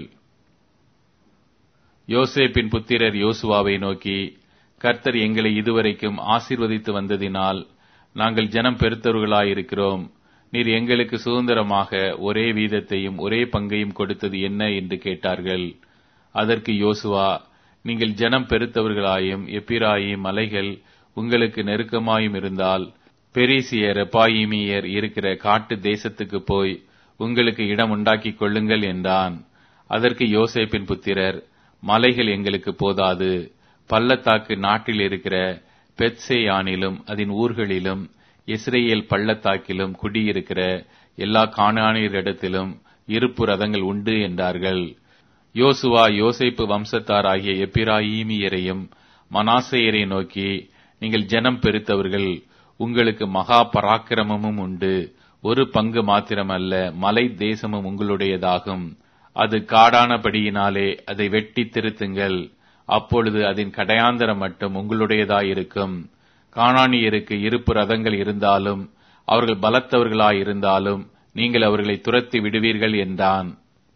யோசேப்பின் புத்திரர் யோசுவாவை நோக்கி கர்த்தர் எங்களை இதுவரைக்கும் ஆசீர்வதித்து வந்ததினால் நாங்கள் ஜனம் பெருத்தவர்களாயிருக்கிறோம் நீர் எங்களுக்கு சுதந்திரமாக ஒரே வீதத்தையும் ஒரே பங்கையும் கொடுத்தது என்ன என்று கேட்டார்கள் அதற்கு யோசுவா நீங்கள் ஜனம் பெருத்தவர்களாயும் எப்பிராயும் மலைகள் உங்களுக்கு நெருக்கமாயும் இருந்தால் பெரிசியர் எப்பாயிமியர் இருக்கிற காட்டு தேசத்துக்கு போய் உங்களுக்கு இடம் உண்டாக்கிக் கொள்ளுங்கள் என்றான் அதற்கு யோசேப்பின் புத்திரர் மலைகள் எங்களுக்கு போதாது பள்ளத்தாக்கு நாட்டில் இருக்கிற பெத்சேயானிலும் அதன் ஊர்களிலும் இஸ்ரேல் பள்ளத்தாக்கிலும் குடியிருக்கிற எல்லா காணானியரிடத்திலும் இருப்பு ரதங்கள் உண்டு என்றார்கள் யோசுவா யோசேப்பு வம்சத்தார் ஆகிய எப்பிராயீமியரையும் மனாசேயரை நோக்கி நீங்கள் ஜனம் பெருத்தவர்கள் உங்களுக்கு மகா பராக்கிரமமும் உண்டு ஒரு பங்கு மாத்திரமல்ல மலை தேசமும் உங்களுடையதாகும் அது காடானபடியினாலே அதை வெட்டி திருத்துங்கள் அப்பொழுது அதன் கடையாந்தரம் மட்டும் உங்களுடையதாயிருக்கும் காணானியருக்கு இருப்பு ரதங்கள் இருந்தாலும் அவர்கள் பலத்தவர்களாயிருந்தாலும் நீங்கள் அவர்களை துரத்தி விடுவீர்கள் என்றான்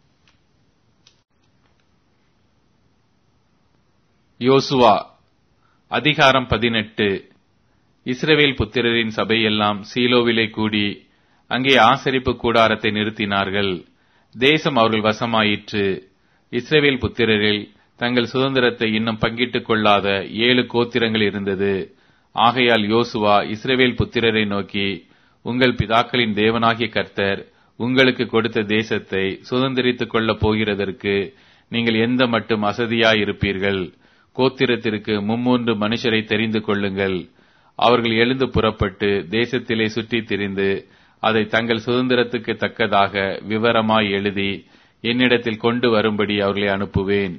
யோசுவா அதிகாரம் பதினெட்டு இஸ்ரவேல் புத்திரரின் சபையெல்லாம் சீலோவிலே கூடி அங்கே ஆசரிப்பு கூடாரத்தை நிறுத்தினார்கள் தேசம் அவர்கள் வசமாயிற்று இஸ்ரவேல் புத்திரரில் தங்கள் சுதந்திரத்தை இன்னும் பங்கிட்டுக் கொள்ளாத ஏழு கோத்திரங்கள் இருந்தது ஆகையால் யோசுவா இஸ்ரவேல் புத்திரரை நோக்கி உங்கள் பிதாக்களின் தேவனாகிய கர்த்தர் உங்களுக்கு கொடுத்த தேசத்தை சுதந்திரித்துக் கொள்ளப் போகிறதற்கு நீங்கள் எந்த மட்டும் அசதியாயிருப்பீர்கள் கோத்திரத்திற்கு மும்மூன்று மனுஷரை தெரிந்து கொள்ளுங்கள் அவர்கள் எழுந்து புறப்பட்டு தேசத்திலே சுற்றித் திரிந்து அதை தங்கள் சுதந்திரத்துக்கு தக்கதாக விவரமாய் எழுதி என்னிடத்தில் கொண்டு வரும்படி அவர்களை அனுப்புவேன்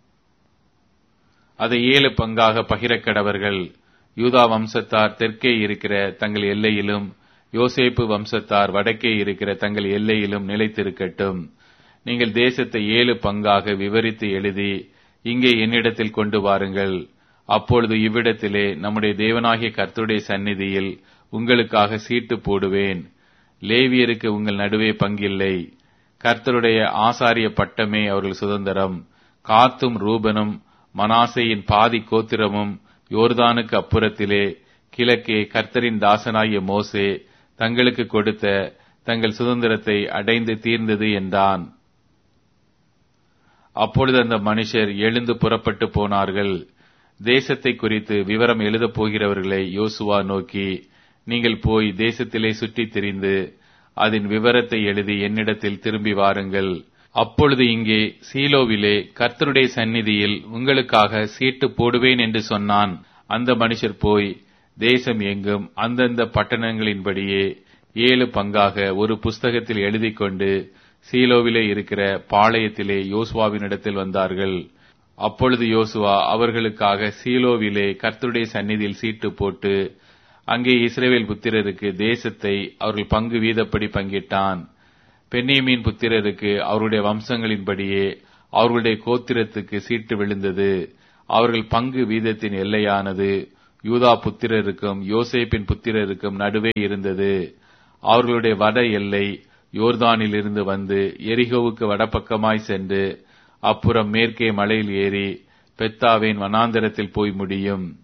அதை ஏழு பங்காக பகிரக்கடவர்கள் யூதா வம்சத்தார் தெற்கே இருக்கிற தங்கள் எல்லையிலும் யோசேப்பு வம்சத்தார் வடக்கே இருக்கிற தங்கள் எல்லையிலும் நிலைத்திருக்கட்டும் நீங்கள் தேசத்தை ஏழு பங்காக விவரித்து எழுதி இங்கே என்னிடத்தில் கொண்டு வாருங்கள் அப்பொழுது இவ்விடத்திலே நம்முடைய தேவனாகிய கர்த்தருடைய சந்நிதியில் உங்களுக்காக சீட்டு போடுவேன் லேவியருக்கு உங்கள் நடுவே பங்கில்லை கர்த்தருடைய ஆசாரிய பட்டமே அவர்கள் சுதந்திரம் காத்தும் ரூபனும் மனாசையின் பாதி கோத்திரமும் யோர்தானுக்கு அப்புறத்திலே கிழக்கே கர்த்தரின் தாசனாகிய மோசே தங்களுக்கு கொடுத்த தங்கள் சுதந்திரத்தை அடைந்து தீர்ந்தது என்றான் அப்பொழுது அந்த மனுஷர் எழுந்து புறப்பட்டு போனார்கள் தேசத்தை குறித்து விவரம் எழுதப் போகிறவர்களை யோசுவா நோக்கி நீங்கள் போய் தேசத்திலே சுற்றித் திரிந்து அதன் விவரத்தை எழுதி என்னிடத்தில் திரும்பி வாருங்கள் அப்பொழுது இங்கே சீலோவிலே கர்த்தருடைய சந்நிதியில் உங்களுக்காக சீட்டு போடுவேன் என்று சொன்னான் அந்த மனுஷர் போய் தேசம் எங்கும் அந்தந்த பட்டணங்களின்படியே ஏழு பங்காக ஒரு புஸ்தகத்தில் எழுதி கொண்டு சீலோவிலே இருக்கிற பாளையத்திலே யோசுவாவினிடத்தில் வந்தார்கள் அப்பொழுது யோசுவா அவர்களுக்காக சீலோவிலே கர்த்தருடைய சந்நிதியில் சீட்டு போட்டு அங்கே இஸ்ரேவேல் புத்திரருக்கு தேசத்தை அவர்கள் பங்கு வீதப்படி பங்கிட்டான் பென்னேமின் புத்திரருக்கு அவருடைய வம்சங்களின்படியே அவர்களுடைய கோத்திரத்துக்கு சீட்டு விழுந்தது அவர்கள் பங்கு வீதத்தின் எல்லையானது யூதா புத்திரருக்கும் யோசேப்பின் புத்திரருக்கும் நடுவே இருந்தது அவர்களுடைய வட எல்லை யோர்தானில் இருந்து வந்து எரிகோவுக்கு வடபக்கமாய் சென்று அப்புறம் மேற்கே மலையில் ஏறி பெத்தாவின் வனாந்தரத்தில் போய் முடியும்